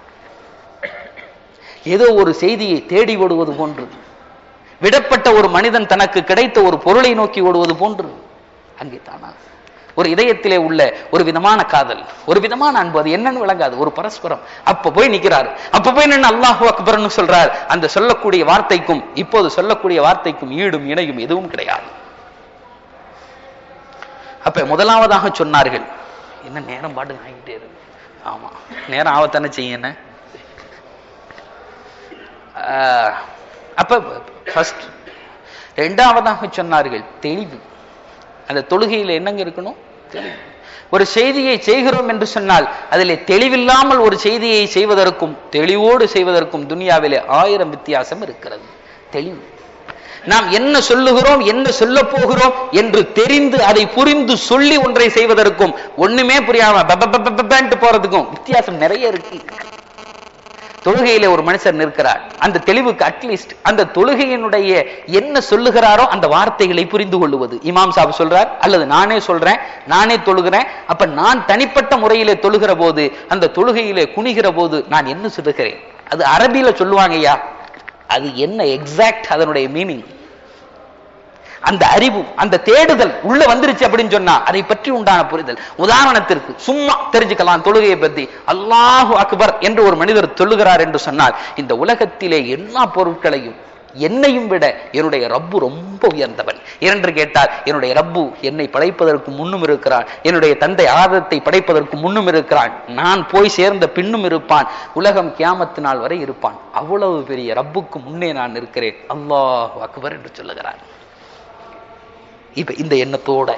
ஏதோ ஒரு செய்தியை தேடி ஓடுவது போன்று விடப்பட்ட ஒரு மனிதன் தனக்கு கிடைத்த ஒரு பொருளை நோக்கி ஓடுவது போன்று அங்கே தானாக ஒரு இதயத்திலே உள்ள ஒரு விதமான காதல் ஒரு விதமான அன்பு அது என்னன்னு விளங்காது ஒரு பரஸ்பரம் அப்ப போய் நிக்கிறாரு அப்ப போய் நின்று அல்லாஹு அக்பர்னு சொல்றார் அந்த சொல்லக்கூடிய வார்த்தைக்கும் இப்போது சொல்லக்கூடிய வார்த்தைக்கும் ஈடும் இணையும் எதுவும் கிடையாது அப்ப முதலாவதாக சொன்னார்கள் என்ன நேரம் பாட்டு ஆகிட்டே இருக்கு ஆமா நேரம் ஆவத்தானே செய்ய என்ன ஆஹ், அப்ப ஃபர்ஸ்ட் ரெண்டாவதாக சொன்னார்கள் தெளிவு அந்த தொழுகையில் என்னங்க இருக்கணும் தெளிவு ஒரு செய்தியை செய்கிறோம் என்று சொன்னால் அதிலே தெளிவில்லாமல் ஒரு செய்தியை செய்வதற்கும் தெளிவோடு செய்வதற்கும் துனியாவிலே ஆயிரம் வித்தியாசம் இருக்கிறது தெளிவு நாம் என்ன சொல்லுகிறோம் என்ன சொல்ல போகிறோம் என்று தெரிந்து அதை புரிந்து சொல்லி ஒன்றை செய்வதற்கும் ஒண்ணுமே புரியாம ப- ப- ப- ப- பன்ட்டு போறதுக்கும் வித்தியாசம் நிறைய இருக்கு தொழுகையிலே ஒரு மனுஷர் நிற்கிறார் அந்த தெளிவுக்கு அட்லீஸ்ட் அந்த தொழுகையினுடைய என்ன சொல்லுகிறாரோ அந்த வார்த்தைகளை புரிந்து கொள்ளுவது இமாம் சாப் சொல்றார் அல்லது நானே சொல்றேன் நானே தொழுகிறேன் அப்ப நான் தனிப்பட்ட முறையிலே தொழுகிற போது அந்த தொழுகையிலே குனிகிற போது நான் என்ன சொல்லுகிறேன் அது அரபியில சொல்லுவாங்கய்யா அது என்ன எக்ஸாக்ட் அதனுடைய மீனிங் அந்த அறிவு அந்த தேடுதல் உள்ள வந்துருச்சு அப்படின்னு சொன்னா அதை பற்றி உண்டான புரிதல் உதாரணத்திற்கு சும்மா தெரிஞ்சுக்கலாம் தொழுகையை பத்தி அல்லாஹு அக்பர் என்று ஒரு மனிதர் சொல்லுகிறார் என்று சொன்னால் இந்த உலகத்திலே எல்லா பொருட்களையும் என்னையும் விட என்னுடைய ரப்பு ரொம்ப உயர்ந்தவன் இரண்டு கேட்டால் என்னுடைய ரப்பு என்னை படைப்பதற்கு முன்னும் இருக்கிறான் என்னுடைய தந்தை ஆதத்தை படைப்பதற்கு முன்னும் இருக்கிறான் நான் போய் சேர்ந்த பின்னும் இருப்பான் உலகம் கியாமத்து நாள் வரை இருப்பான் அவ்வளவு பெரிய ரப்புக்கு முன்னே நான் இருக்கிறேன் அல்லாஹ் அக்பர் என்று சொல்லுகிறார் இப்ப இந்த எண்ணத்தோட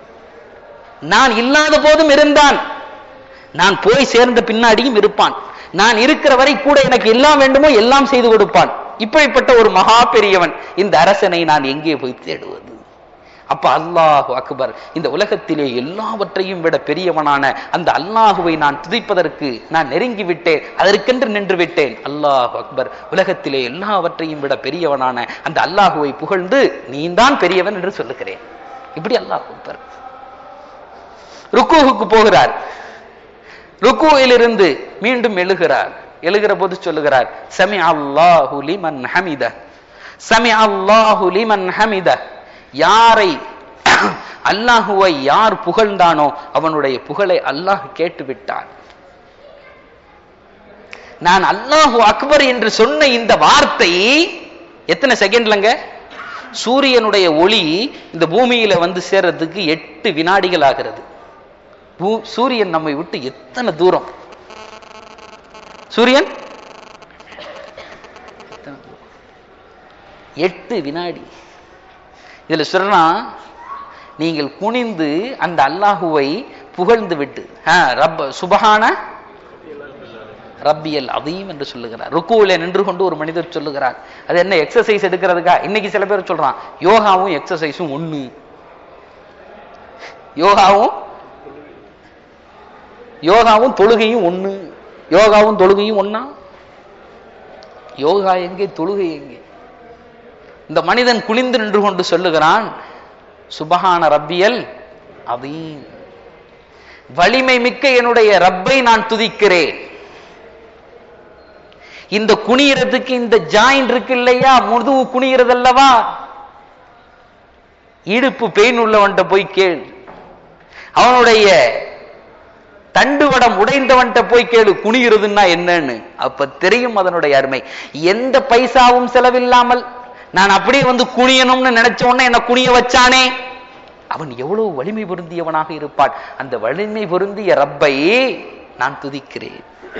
நான் இல்லாத போதும் இருந்தான் நான் போய் சேர்ந்த பின்னாடியும் இருப்பான் நான் இருக்கிற வரை கூட எனக்கு எல்லாம் வேண்டுமோ எல்லாம் செய்து கொடுப்பான் இப்படிப்பட்ட ஒரு மகா பெரியவன் இந்த அரசனை நான் எங்கே போய் தேடுவது அப்ப அல்லாஹு அக்பர் இந்த உலகத்திலே எல்லாவற்றையும் விட பெரியவனான அந்த அல்லாஹுவை நான் துதிப்பதற்கு நான் நெருங்கி விட்டேன் அதற்கென்று நின்று விட்டேன் அல்லாஹு அக்பர் உலகத்திலே எல்லாவற்றையும் விட பெரியவனான அந்த அல்லாஹுவை புகழ்ந்து நீதான் பெரியவன் என்று சொல்லுகிறேன் இப்படி அல்லாஹ் அக்பர் ருக்குவுக்கு போகிறார் ருக்குவிலிருந்து மீண்டும் எழுகிறார் எழுகிற போது சொல்லுகிறார் சமி அல்லாஹு லிமன் ஹமித சமி அல்லாஹு லிமன் ஹமித யாரை அல்லாஹுவை யார் புகழ்ந்தானோ அவனுடைய புகழை அல்லாஹ் கேட்டு விட்டான் நான் அல்லாஹு அக்பர் என்று சொன்ன இந்த வார்த்தை எத்தனை செகண்ட்லங்க சூரியனுடைய ஒளி இந்த பூமியில வந்து சேர்றதுக்கு எட்டு வினாடிகள் ஆகிறது பூ- சூரியன் நம்மை விட்டு எத்தனை தூரம் சூரியன் எட்டு வினாடி இதுல சொல்றா நீங்கள் குனிந்து அந்த அல்லாஹுவை புகழ்ந்து விட்டு ஆ, ரப்ப சுபஹான ரப்பியல் அதீம் என்று சொல்லுகிறார் ருக்குவில நின்று கொண்டு ஒரு மனிதர் சொல்லுகிறார் அது என்ன எக்ஸசைஸ் எடுக்கிறதுக்கா இன்னைக்கு சில பேர் சொல்றான் யோகாவும் எக்ஸசைஸும் ஒண்ணு யோகாவும் யோகாவும் தொழுகையும் ஒண்ணு யோகாவும் தொழுகையும் ஒண்ணா யோகா எங்கே தொழுகை எங்கே இந்த மனிதன் குனிந்து நின்று கொண்டு சொல்லுகிறான் சுபஹான ரப்பியல் அதீம் வலிமை மிக்க என்னுடைய ரப்பை நான் துதிக்கிறேன் இந்த குனியறதுக்கு இந்த ஜாயின் இருக்கு இல்லையா முதுகு குனிகிறது அல்லவா இடுப்பு பெயின் உள்ளவன்ட்ட போய் கேள் அவனுடைய தண்டுவடம் உடைந்தவன்ட்ட போய் கேளு குனிகிறதுன்னா என்னன்னு அப்ப தெரியும் அதனுடைய அருமை எந்த பைசாவும் செலவில்லாமல் நான் அப்படியே வந்து குனியணும்னு நினைச்ச உடனே என்ன குனிய வச்சானே அவன் எவ்வளவு வலிமை பொருந்தியவனாக இருப்பான் அந்த வலிமை பொருந்திய ரப்பை நான் துதிக்கிறேன்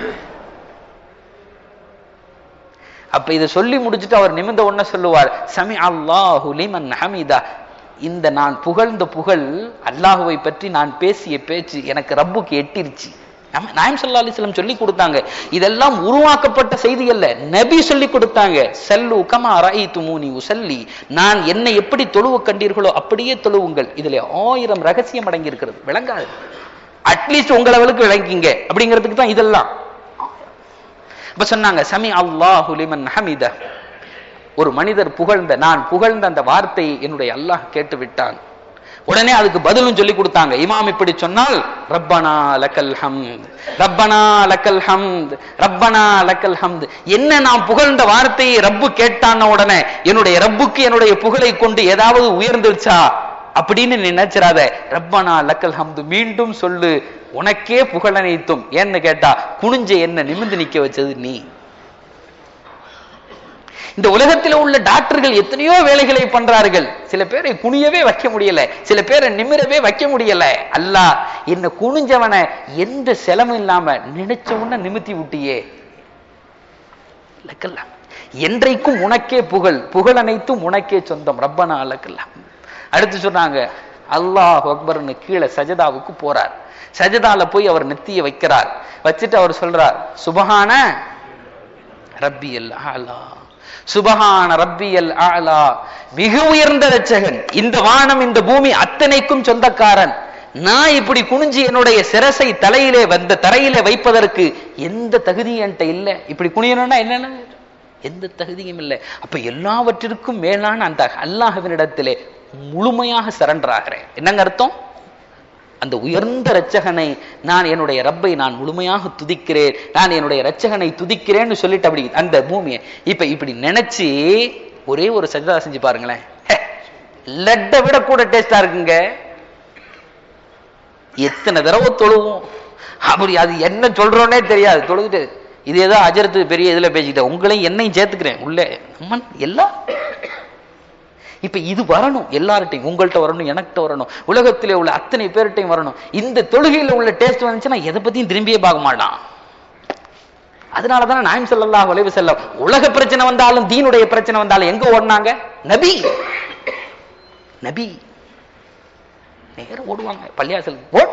அப்ப இதை சொல்லி முடிச்சுட்டு அவர் நிமிர்ந்த உடனே சொல்லுவார் சமி அல்லாஹு லிமன் ஹமிதா இந்த நான் புகழ்ந்த புகழ் அல்லாஹுவை பற்றி நான் பேசிய பேச்சு எனக்கு ரப்புக்கு எட்டிருச்சு நம்ம நாயம் சல்லா அலிஸ்லம் சொல்லி கொடுத்தாங்க இதெல்லாம் உருவாக்கப்பட்ட செய்தி அல்ல நபி சொல்லி கொடுத்தாங்க சல்லு கமா ராய் துமூனி உசல்லி நான் என்னை எப்படி தொழுவ கண்டீர்களோ அப்படியே தொழுவுங்கள் இதுல ஆயிரம் ரகசியம் அடங்கி இருக்கிறது விளங்காது அட்லீஸ்ட் உங்கள் லெவலுக்கு விளங்கிங்க அப்படிங்கிறதுக்கு தான் இதெல்லாம் இப்ப சொன்னாங்க சமி அல்லாஹு லிமன் ஹமித ஒரு மனிதர் புகழ்ந்த நான் புகழ்ந்த அந்த வார்த்தையை என்னுடைய அல்லாஹ் கேட்டு விட்டான் உடனே அதுக்கு பதிலும் சொல்லி கொடுத்தாங்க இமாம் இப்படி சொன்னால் ரப்பனா லக்கல் ஹம்த் ரப்பனா லக்கல் ஹம்த் ரப்பனா லக்கல் ஹம்த் என்ன நான் புகழ்ந்த வார்த்தையை ரப்பு கேட்டான உடனே என்னுடைய ரப்புக்கு என்னுடைய புகழை கொண்டு ஏதாவது உயர்ந்துருச்சா அப்படின்னு நீ நினைச்சிடாத ரப்பனா லக்கல் ஹம்து மீண்டும் சொல்லு உனக்கே புகழனைத்தும் ஏன்னு கேட்டா குனிஞ்ச என்ன நிமிந்து நிக்க வச்சது நீ இந்த உலகத்தில் உள்ள டாக்டர்கள் எத்தனையோ வேலைகளை பண்றார்கள் சில பேரை குனியவே வைக்க முடியல சில பேரை நிமிரவே வைக்க முடியல அல்லாஹ் என்ன குனிஞ்சவனை எந்த செலவும் இல்லாம நினைச்ச உடனே நிமித்தி விட்டியே லக்கல்லாம் என்றைக்கும் உனக்கே புகழ் புகழ் அனைத்தும் உனக்கே சொந்தம் ரப்பனா லக்கல்லாம் அடுத்து சொன்னாங்க அல்லாஹ் அக்பர்னு கீழே சஜதாவுக்கு போறார் சஜதால போய் அவர் நெத்திய வைக்கிறார் வச்சுட்டு அவர் சொல்றார் சுபஹான ரப்பியல் ஆலா சுபஹான ரப்பியல் ஆலா மிக உயர்ந்த ரட்சகன் இந்த வானம் இந்த பூமி அத்தனைக்கும் சொந்தக்காரன் நான் இப்படி குனிஞ்சு என்னுடைய சிரசை தலையிலே வந்த தரையிலே வைப்பதற்கு எந்த தகுதியும் என்கிட்ட இல்லை இப்படி குனியணும்னா என்னன்னு எந்த தகுதியும் இல்லை அப்ப எல்லாவற்றிற்கும் மேலான அந்த அல்லாஹ்வினிடத்திலே முழுமையாக சரண்டர் ஆகிறேன் என்னங்க அர்த்தம் அந்த உயர்ந்த இரட்சகனை நான் என்னுடைய ரப்பை நான் முழுமையாக துதிக்கிறேன் நான் என்னுடைய இரட்சகனை துதிக்கிறேன்னு சொல்லிட்டு அப்படி அந்த பூமியை இப்ப இப்படி நினைச்சு ஒரே ஒரு சஜதா செஞ்சு பாருங்களேன் ஹே, லட்டை விட கூட டேஸ்டா இருக்குங்க எத்தனை தடவை தொழுவோம் அப்படி அது என்ன சொல்றோன்னே தெரியாது தொழுதுட்டு இது ஏதோ அஜரத்து பெரிய இதுல பேசிக்கிட்டேன் உங்களையும் என்னையும் சேர்த்துக்கிறேன் உள்ளே அம்மன் எல்லாம் இப்ப இது வரணும் எல்லார்ட்டையும் உங்கள்கிட்ட வரணும் எனக்கிட்ட வரணும் உலகத்திலே உள்ள அத்தனை பேர்கிட்டையும் வரணும் இந்த தொழுகையில உள்ள டேஸ்ட் வந்துச்சுன்னா எதை பத்தியும் திரும்பியே பார்க்க மாட்டான் அதனாலதானே நாயம் ஸல்லல்லாஹு அலைஹி வஸல்லம் உலக பிரச்சனை வந்தாலும் தீனுடைய பிரச்சனை வந்தாலும் எங்க ஓடுனாங்க நபி நபி நேரம் ஓடுவாங்க பள்ளியாசல் ஓட்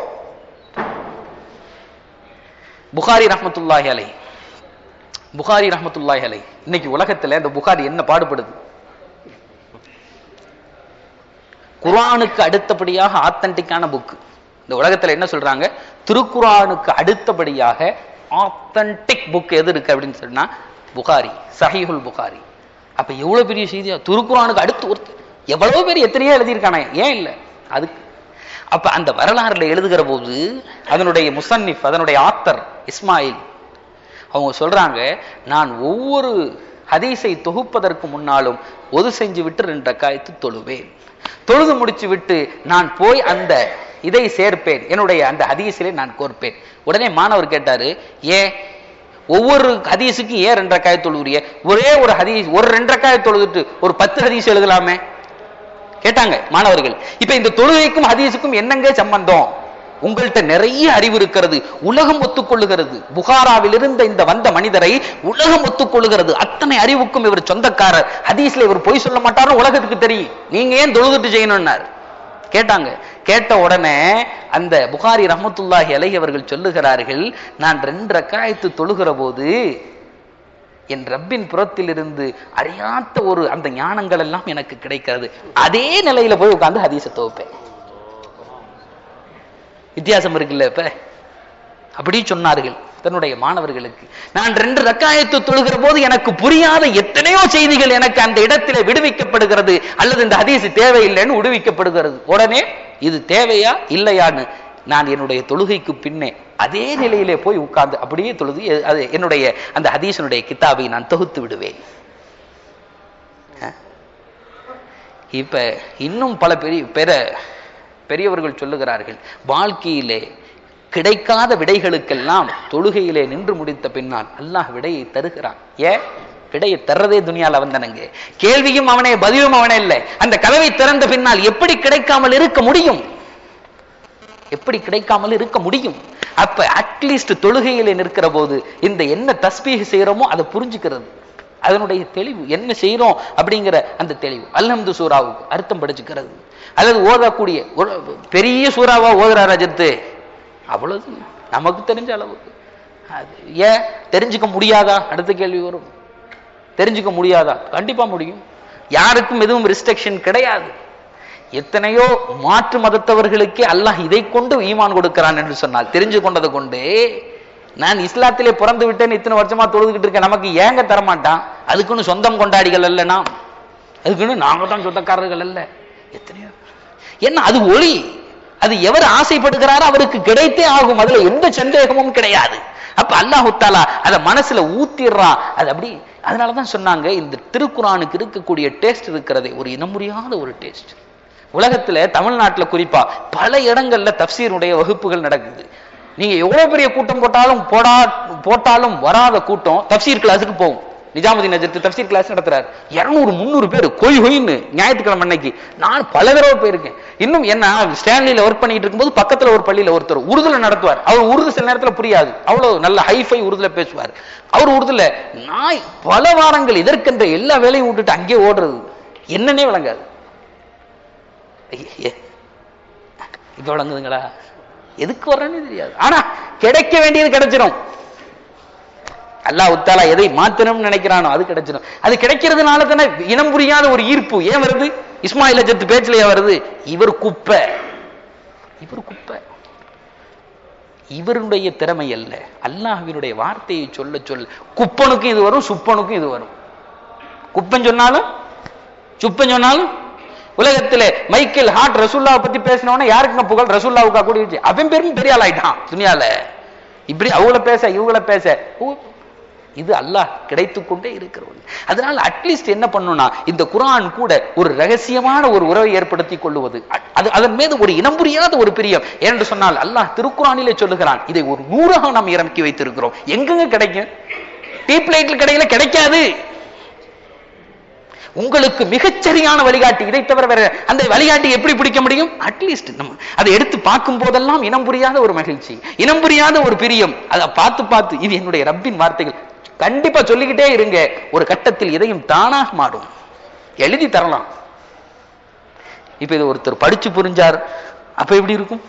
புகாரி ரஹ்மத்துல்லாஹி அலை புகாரி ரஹ்மத்துல்லாஹி அலை இன்னைக்கு உலகத்துல இந்த புகாரி என்ன பாடுபடுது குர்ஆனுக்கு அடுத்தபடியாக ஆத்தன்டிக்கான புக் இந்த உலகத்துல என்ன சொல்றாங்க திருக்குர்ஆனுக்கு அடுத்தபடியாக ஆத்தன்டிக் புக் எது இருக்கு அப்படின்னு சொன்னா புகாரி சஹீஹுல் புகாரி அப்ப எவ்வளவு பெரிய செய்தியா திருக்குர்ஆனுக்கு அடுத்து ஒருத்தர் எவ்வளவு பேர் எத்தனையோ எழுதியிருக்கானே ஏன் இல்ல அதுக்கு அப்ப அந்த வரலாறுல எழுதுகிற போது அதனுடைய முசன்னிஃப் அதனுடைய ஆத்தர் இஸ்மாயில் அவங்க சொல்றாங்க நான் ஒவ்வொரு ஹதீஸை தொகுப்பதற்கு முன்னாலும் ஒது செஞ்சு விட்டு ரெண்டு ரக்காயத்து தொழுவேன் தொழுது முடிச்சு விட்டு நான் போய் அந்த இதை சேர்ப்பேன் என்னுடைய அந்த ஹதீஸிலே நான் கோர்ப்பேன் உடனே மாணவர் கேட்டாரு ஏன் ஒவ்வொரு ஹதீஸுக்கும் ஏன் ரெண்டு ரக்காய தொழுவுறிய ஒரே ஒரு ஹதீஸ் ஒரு ரெண்டு ரக்காய தொழுதுட்டு ஒரு பத்து ஹதீஸ் எழுதலாமே கேட்டாங்க மாணவர்கள் இப்ப இந்த தொழுகைக்கும் ஹதீஸுக்கும் என்னங்க சம்பந்தம் உங்கள்கிட்ட நிறைய அறிவு இருக்கிறது உலகம் ஒத்துக்கொள்ளுகிறது புகாராவில் இருந்த இந்த வந்த மனிதரை உலகம் ஒத்துக்கொள்ளுகிறது அத்தனை அறிவுக்கும் இவர் சொந்தக்காரர் ஹதீஸ்ல இவர் பொய் சொல்ல மாட்டாரு உலகத்துக்கு தெரியும் நீங்க ஏன் தொழுதுட்டு செய்யணும்னார் கேட்டாங்க கேட்ட உடனே அந்த புகாரி ரஹமத்துல்லாஹி அலைஹி அவர்கள் சொல்லுகிறார்கள் நான் ரெண்டு ரக்காயத்து தொழுகிற போது என் ரப்பின் புறத்திலிருந்து அறியாத ஒரு அந்த ஞானங்கள் எல்லாம் எனக்கு கிடைக்கிறது அதே நிலையில போய் உட்கார்ந்து ஹதீஸை துவப்பேன் வித்தியாசம் இருக்குல்ல இப்ப அப்படி சொன்னார்கள் தன்னுடைய மாணவர்களுக்கு நான் ரெண்டு ரக்காயத்து தொழுகிற போது எனக்கு புரியாத எத்தனையோ செய்திகள் எனக்கு அந்த இடத்திலே விடுவிக்கப்படுகிறது அல்லது இந்த ஹதீஸ் தேவையில்லைன்னு விடுவிக்கப்படுகிறது உடனே இது தேவையா இல்லையான்னு நான் என்னுடைய தொழுகைக்கு பின்னே அதே நிலையிலே போய் உட்கார்ந்து அப்படியே தொழுது எ- அது என்னுடைய அந்த ஹதீஸனுடைய கிதாபை நான் தொகுத்து விடுவேன் அஹ். இப்ப இன்னும் பல பெரிய பெற பெரியவர்கள் சொல்லுகிறார்கள் வாழ்க்கையிலே கிடைக்காத விடைகளுக்கெல்லாம் தொழுகையிலே நின்று முடித்த பின்னால் அல்லாஹ் விடையை தருகிறான் ஏன் விடையை தர்றதே துனியால வந்தனங்க கேள்வியும் அவனே பதிலும் அவனே இல்லை அந்த கதவை திறந்த பின்னால் எப்படி கிடைக்காமல் இருக்க முடியும் எப்படி கிடைக்காமல் இருக்க முடியும் அப்ப அட்லீஸ்ட் தொழுகையிலே நிற்கிற போது இந்த என்ன தஸ்பீக செய்யறோமோ அதை புரிஞ்சுக்கிறது அதனுடைய தெளிவு என்ன செய்யறோம் அப்படிங்கிற அந்த தெளிவு அல்ஹம்து சூராவுக்கு அர்த்தம் படிச்சுக்கிறது அல்லது ஓதக்கூடிய ஒரு பெரிய சூறாவா ஓதுறார் அஜித்து அவ்வளவு நமக்கு தெரிஞ்ச அளவுக்கு அது ஏன் தெரிஞ்சுக்க முடியாதா அடுத்த கேள்வி வரும் தெரிஞ்சுக்க முடியாதா கண்டிப்பா முடியும் யாருக்கும் எதுவும் ரிஸ்ட்ரிக்ஷன் கிடையாது எத்தனையோ மாற்று மதத்தவர்களுக்கே அல்லாஹ் இதை கொண்டு ஈமான் கொடுக்கிறான் என்று சொன்னால் தெரிஞ்சு கொண்டதை கொண்டு நான் இஸ்லாத்திலே பிறந்து விட்டேன்னு இத்தனை வருஷமா தொழுதுகிட்டு இருக்கேன் நமக்கு ஏங்க தரமாட்டான் அதுக்குன்னு சொந்தம் கொண்டாடிகள் அல்ல நாம் அதுக்குன்னு நாங்க தான் சொந்தக்காரர்கள் அல்ல எத்தனையோ என்ன அது ஒளி அது எவர் ஆசைப்படுகிறாரோ அவருக்கு கிடைத்தே ஆகும் அதுல எந்த சந்தேகமும் கிடையாது அப்ப அல்லாஹு தாலா அதை மனசுல ஊத்திடுறான் அது அப்படி அதனாலதான் சொன்னாங்க இந்த திருக்குறானுக்கு இருக்கக்கூடிய டேஸ்ட் இருக்கிறதே ஒரு இனம் முடியாத ஒரு டேஸ்ட் உலகத்துல தமிழ்நாட்டுல குறிப்பா பல இடங்கள்ல தப்சீருடைய வகுப்புகள் நடக்குது நீங்க எவ்வளவு பெரிய கூட்டம் போட்டாலும் போடா போட்டாலும் வராத கூட்டம் தப்சீர் கிளாஸுக்கு போகும் நிஜாமுதீன் நஜத்து தப்சீர் கிளாஸ் நடத்துறாரு இருநூறு முந்நூறு பேர் கொய் கொயின்னு ஞாயிற்றுக்கிழமை அன்னைக்கு நான் பல தடவை போயிருக்கேன் இன்னும் என்ன ஸ்டான்லியில ஒர்க் பண்ணிட்டு இருக்கும்போது பக்கத்துல ஒரு பள்ளியில ஒருத்தர் உருதுல நடத்துவார் அவர் உருது சில நேரத்துல புரியாது அவ்வளவு நல்ல ஹைஃபை உருதுல பேசுவார் அவர் உருதுல நான் பல வாரங்கள் இதற்கென்ற எல்லா வேலையும் விட்டுட்டு அங்கே ஓடுறது என்னன்னே விளங்காது ஐயே, இப்ப விளங்குதுங்களா எதுக்கு வர்றேன்னு தெரியாது ஆனா கிடைக்க வேண்டியது கிடைச்சிடும் அல்லாஹ் உத்தாலா எதை மாத்தணும்னு நினைக்கிறானோ அது கிடைச்சிடும் அது கிடைக்கிறதுனால தானே இனம் புரியாத ஒரு ஈர்ப்பு ஏன் வருது இஸ்மாயில் அஜத்து பேச்சுல ஏன் வருது இவர் குப்பை இவர் குப்பை இவருடைய திறமை அல்ல அல்லாஹ்வினுடைய வார்த்தையை சொல்ல சொல்ல குப்பனுக்கும் இது வரும் சுப்பனுக்கும் இது வரும் குப்பன் சொன்னாலும் சுப்பன் சொன்னாலும் உலகத்திலே மைக்கேல் ஹார்ட் ரசூல்லாவை பத்தி பேசினவன யாருக்குங்க புகழ் ரசூல்லாவுக்கா கூடிடுச்சு அவன் பெரும் பெரிய ஆள் ஆயிட்டான் துனியால இப்படி அவங்கள பேச இவங்கள பேச ஓ, இது அல்லாஹ் கிடைத்துக் கொண்டே இருக்கிறவன் அதனால அட்லீஸ்ட் என்ன பண்ணும்னா இந்த குர்ஆன் கூட ஒரு ரகசியமான ஒரு உறவை ஏற்படுத்தி கொள்ளுவது அ- அது அதன் மீது ஒரு இனம் புரியாத ஒரு பிரியம் ஏனென்று சொன்னால் அல்லாஹ் திருக்குறானிலே சொல்லுகிறான் இதை ஒரு நூறாக நாம் இறக்கி வைத்திருக்கிறோம் எங்கெங்க கிடைக்கும் டீப் லைட்ல கடையில கிடைக்காது உங்களுக்கு மிகச்சரியான வழிகாட்டி இதை தவிர வேற அந்த வழிகாட்டி எப்படி பிடிக்க முடியும் அட்லீஸ்ட் நம்ம அதை எடுத்து பார்க்கும் போதெல்லாம் இனம் புரியாத ஒரு மகிழ்ச்சி இனம் புரியாத ஒரு பிரியம் அதை பார்த்து பார்த்து இது என்னுடைய ரப்பின் வார்த்தைகள் கண்டிப்பா சொல்லிக்கிட்டே இருங்க ஒரு கட்டத்தில் இதையும் தானாக மாறும் எழுதி தரலாம் இப்ப இது ஒருத்தர் படிச்சு புரிஞ்சார் அப்ப எப்படி இருக்கும்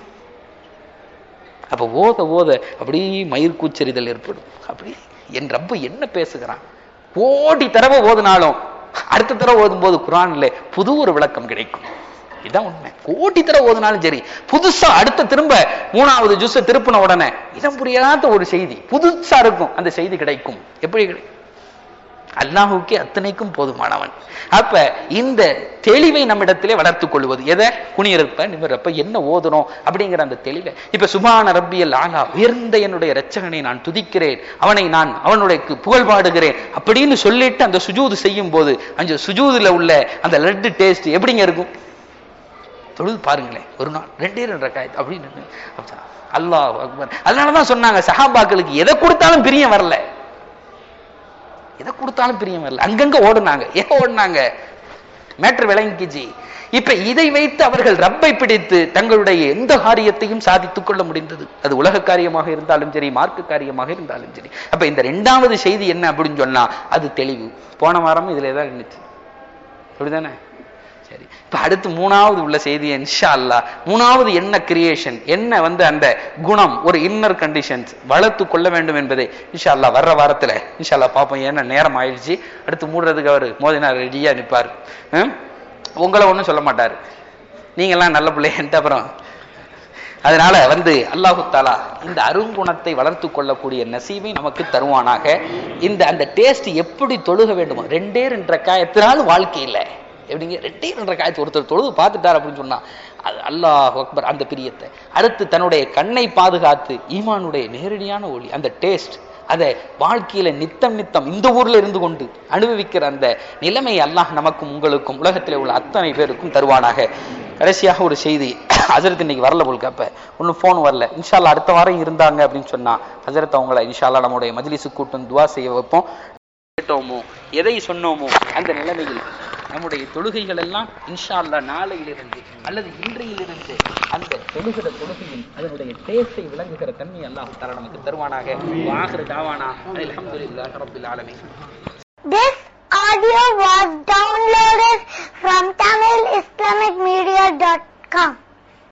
அப்ப ஓத ஓத அப்படியே மயிர் கூச்சரிதல் ஏற்படும் அப்படி என் ரப்பு என்ன பேசுகிறான் கோடி தடவை ஓதுனாலும் அடுத்த தடவை ஓதும்போது குரான்ல புது ஒரு விளக்கம் கிடைக்கும் இதான் உண்மை கோடி தடவை ஓதுனாலும் சரி புதுசா அடுத்த திரும்ப மூணாவது ஜூஸ திருப்பின உடனே இடம் புரியாத ஒரு செய்தி புதுசா இருக்கும் அந்த செய்தி கிடைக்கும் எப்படி கிடைக்கும் அல்லாஹுக்கே அத்தனைக்கும் போதுமானவன் அப்ப இந்த தெளிவை நம்மிடத்திலே வளர்த்துக் கொள்வது எதை குனியறப்ப நிமிரப்ப என்ன ஓதணும் அப்படிங்கிற அந்த தெளிவை இப்ப சுபான ரப்பியல் ஆலா உயர்ந்த என்னுடைய இரட்சகனை நான் துதிக்கிறேன் அவனை நான் அவனுடைய புகழ் பாடுகிறேன் அப்படின்னு சொல்லிட்டு அந்த சுஜூது செய்யும் போது அந்த சுஜூதுல உள்ள அந்த லட்டு டேஸ்ட் எப்படிங்க இருக்கும் தொழுது பாருங்களேன் ஒரு நாள் ரெண்டே ரெண்டு ரக்காயத் அப்படின்னு அல்லாஹ் அக்பர் அதனாலதான் சொன்னாங்க சஹாபாக்களுக்கு எதை கொடுத்தாலும் பிரியம் வரல எதை கொடுத்தாலும் பிரியம் வரல அங்கங்க ஓடுனாங்க ஏன் ஓடுனாங்க மேட்ரு விளங்கிச்சு இப்ப இதை வைத்து அவர்கள் ரப்பை பிடித்து தங்களுடைய எந்த காரியத்தையும் சாதித்துக் கொள்ள முடிந்தது அது உலக காரியமாக இருந்தாலும் சரி மார்க்க காரியமாக இருந்தாலும் சரி அப்ப இந்த ரெண்டாவது செய்தி என்ன அப்படின்னு சொன்னா அது தெளிவு போன வாரம் இதுல தான் இருந்துச்சு அப்படிதானே சரி இப்ப அடுத்து மூணாவது உள்ள செய்தி இன்ஷா அல்லாஹ் மூணாவது என்ன கிரியேஷன் என்ன வந்து அந்த குணம் ஒரு இன்னர் கண்டிஷன்ஸ் வளர்த்து கொள்ள வேண்டும் என்பதை இன்ஷா அல்லாஹ் வர்ற வாரத்துல இன்ஷா அல்லாஹ் பார்ப்போம் ஏன்னா நேரம் ஆயிடுச்சு அடுத்து மூடுறதுக்கு அவர் மோதினார் ரெடியா நிப்பார் ஹம்? உங்களை ஒண்ணும் சொல்ல மாட்டாரு நீங்கெல்லாம் நல்ல பிள்ளைன்ட்டு அப்புறம் அதனால வந்து அல்லாஹு தாலா இந்த அருங்குணத்தை வளர்த்து கொள்ளக்கூடிய நசீவை நமக்கு தருவானாக இந்த அந்த டேஸ்ட் எப்படி தொழுக வேண்டுமோ ரெண்டே ரெண்டரை காயத்தினாலும் வாழ்க்கையில எப்படிங்க ரெண்டே ரெண்டரை காயத்து ஒருத்தர் தொழுது பார்த்துட்டார் அப்படின்னு சொன்னா அது அல்லாஹ் அக்பர் அந்த பிரியத்தை அடுத்து தன்னுடைய கண்ணை பாதுகாத்து ஈமானுடைய நேரடியான ஒளி அந்த டேஸ்ட் அதை வாழ்க்கையில நித்தம் நித்தம் இந்த ஊர்ல இருந்து கொண்டு அனுபவிக்கிற அந்த நிலைமை அல்லாஹ் நமக்கும் உங்களுக்கும் உலகத்திலே உள்ள அத்தனை பேருக்கும் தருவானாக கடைசியாக ஒரு செய்தி ஹசரத் இன்னைக்கு வரல போல் அப்ப ஒன்றும் ஃபோன் வரல இன்ஷால்லா அடுத்த வாரம் இருந்தாங்க அப்படின்னு சொன்னா ஹசரத் அவங்கள இன்ஷால்லா நம்முடைய மஜ்லிஸு கூட்டம் துவா செய்ய வைப்போம் கேட்டோமோ எதை சொன்னோமோ அந்த நிலைமையில் நம்முடைய தொழுகைகள் எல்லாம் இன்ஷா அல்லா நாளையிலிருந்து அல்லது இன்றையிலிருந்து அந்த தொழுகிற தொழுகையில் அதனுடைய டேஸ்டை விளங்குகிற தன்மை அல்லாஹ் தர நமக்கு தருவானாக வாகிற தாவானா அல்ஹம்துலில்லாஹி ரப்பில் ஆலமீன் This audio was downloaded from TamilIslamicMedia.com.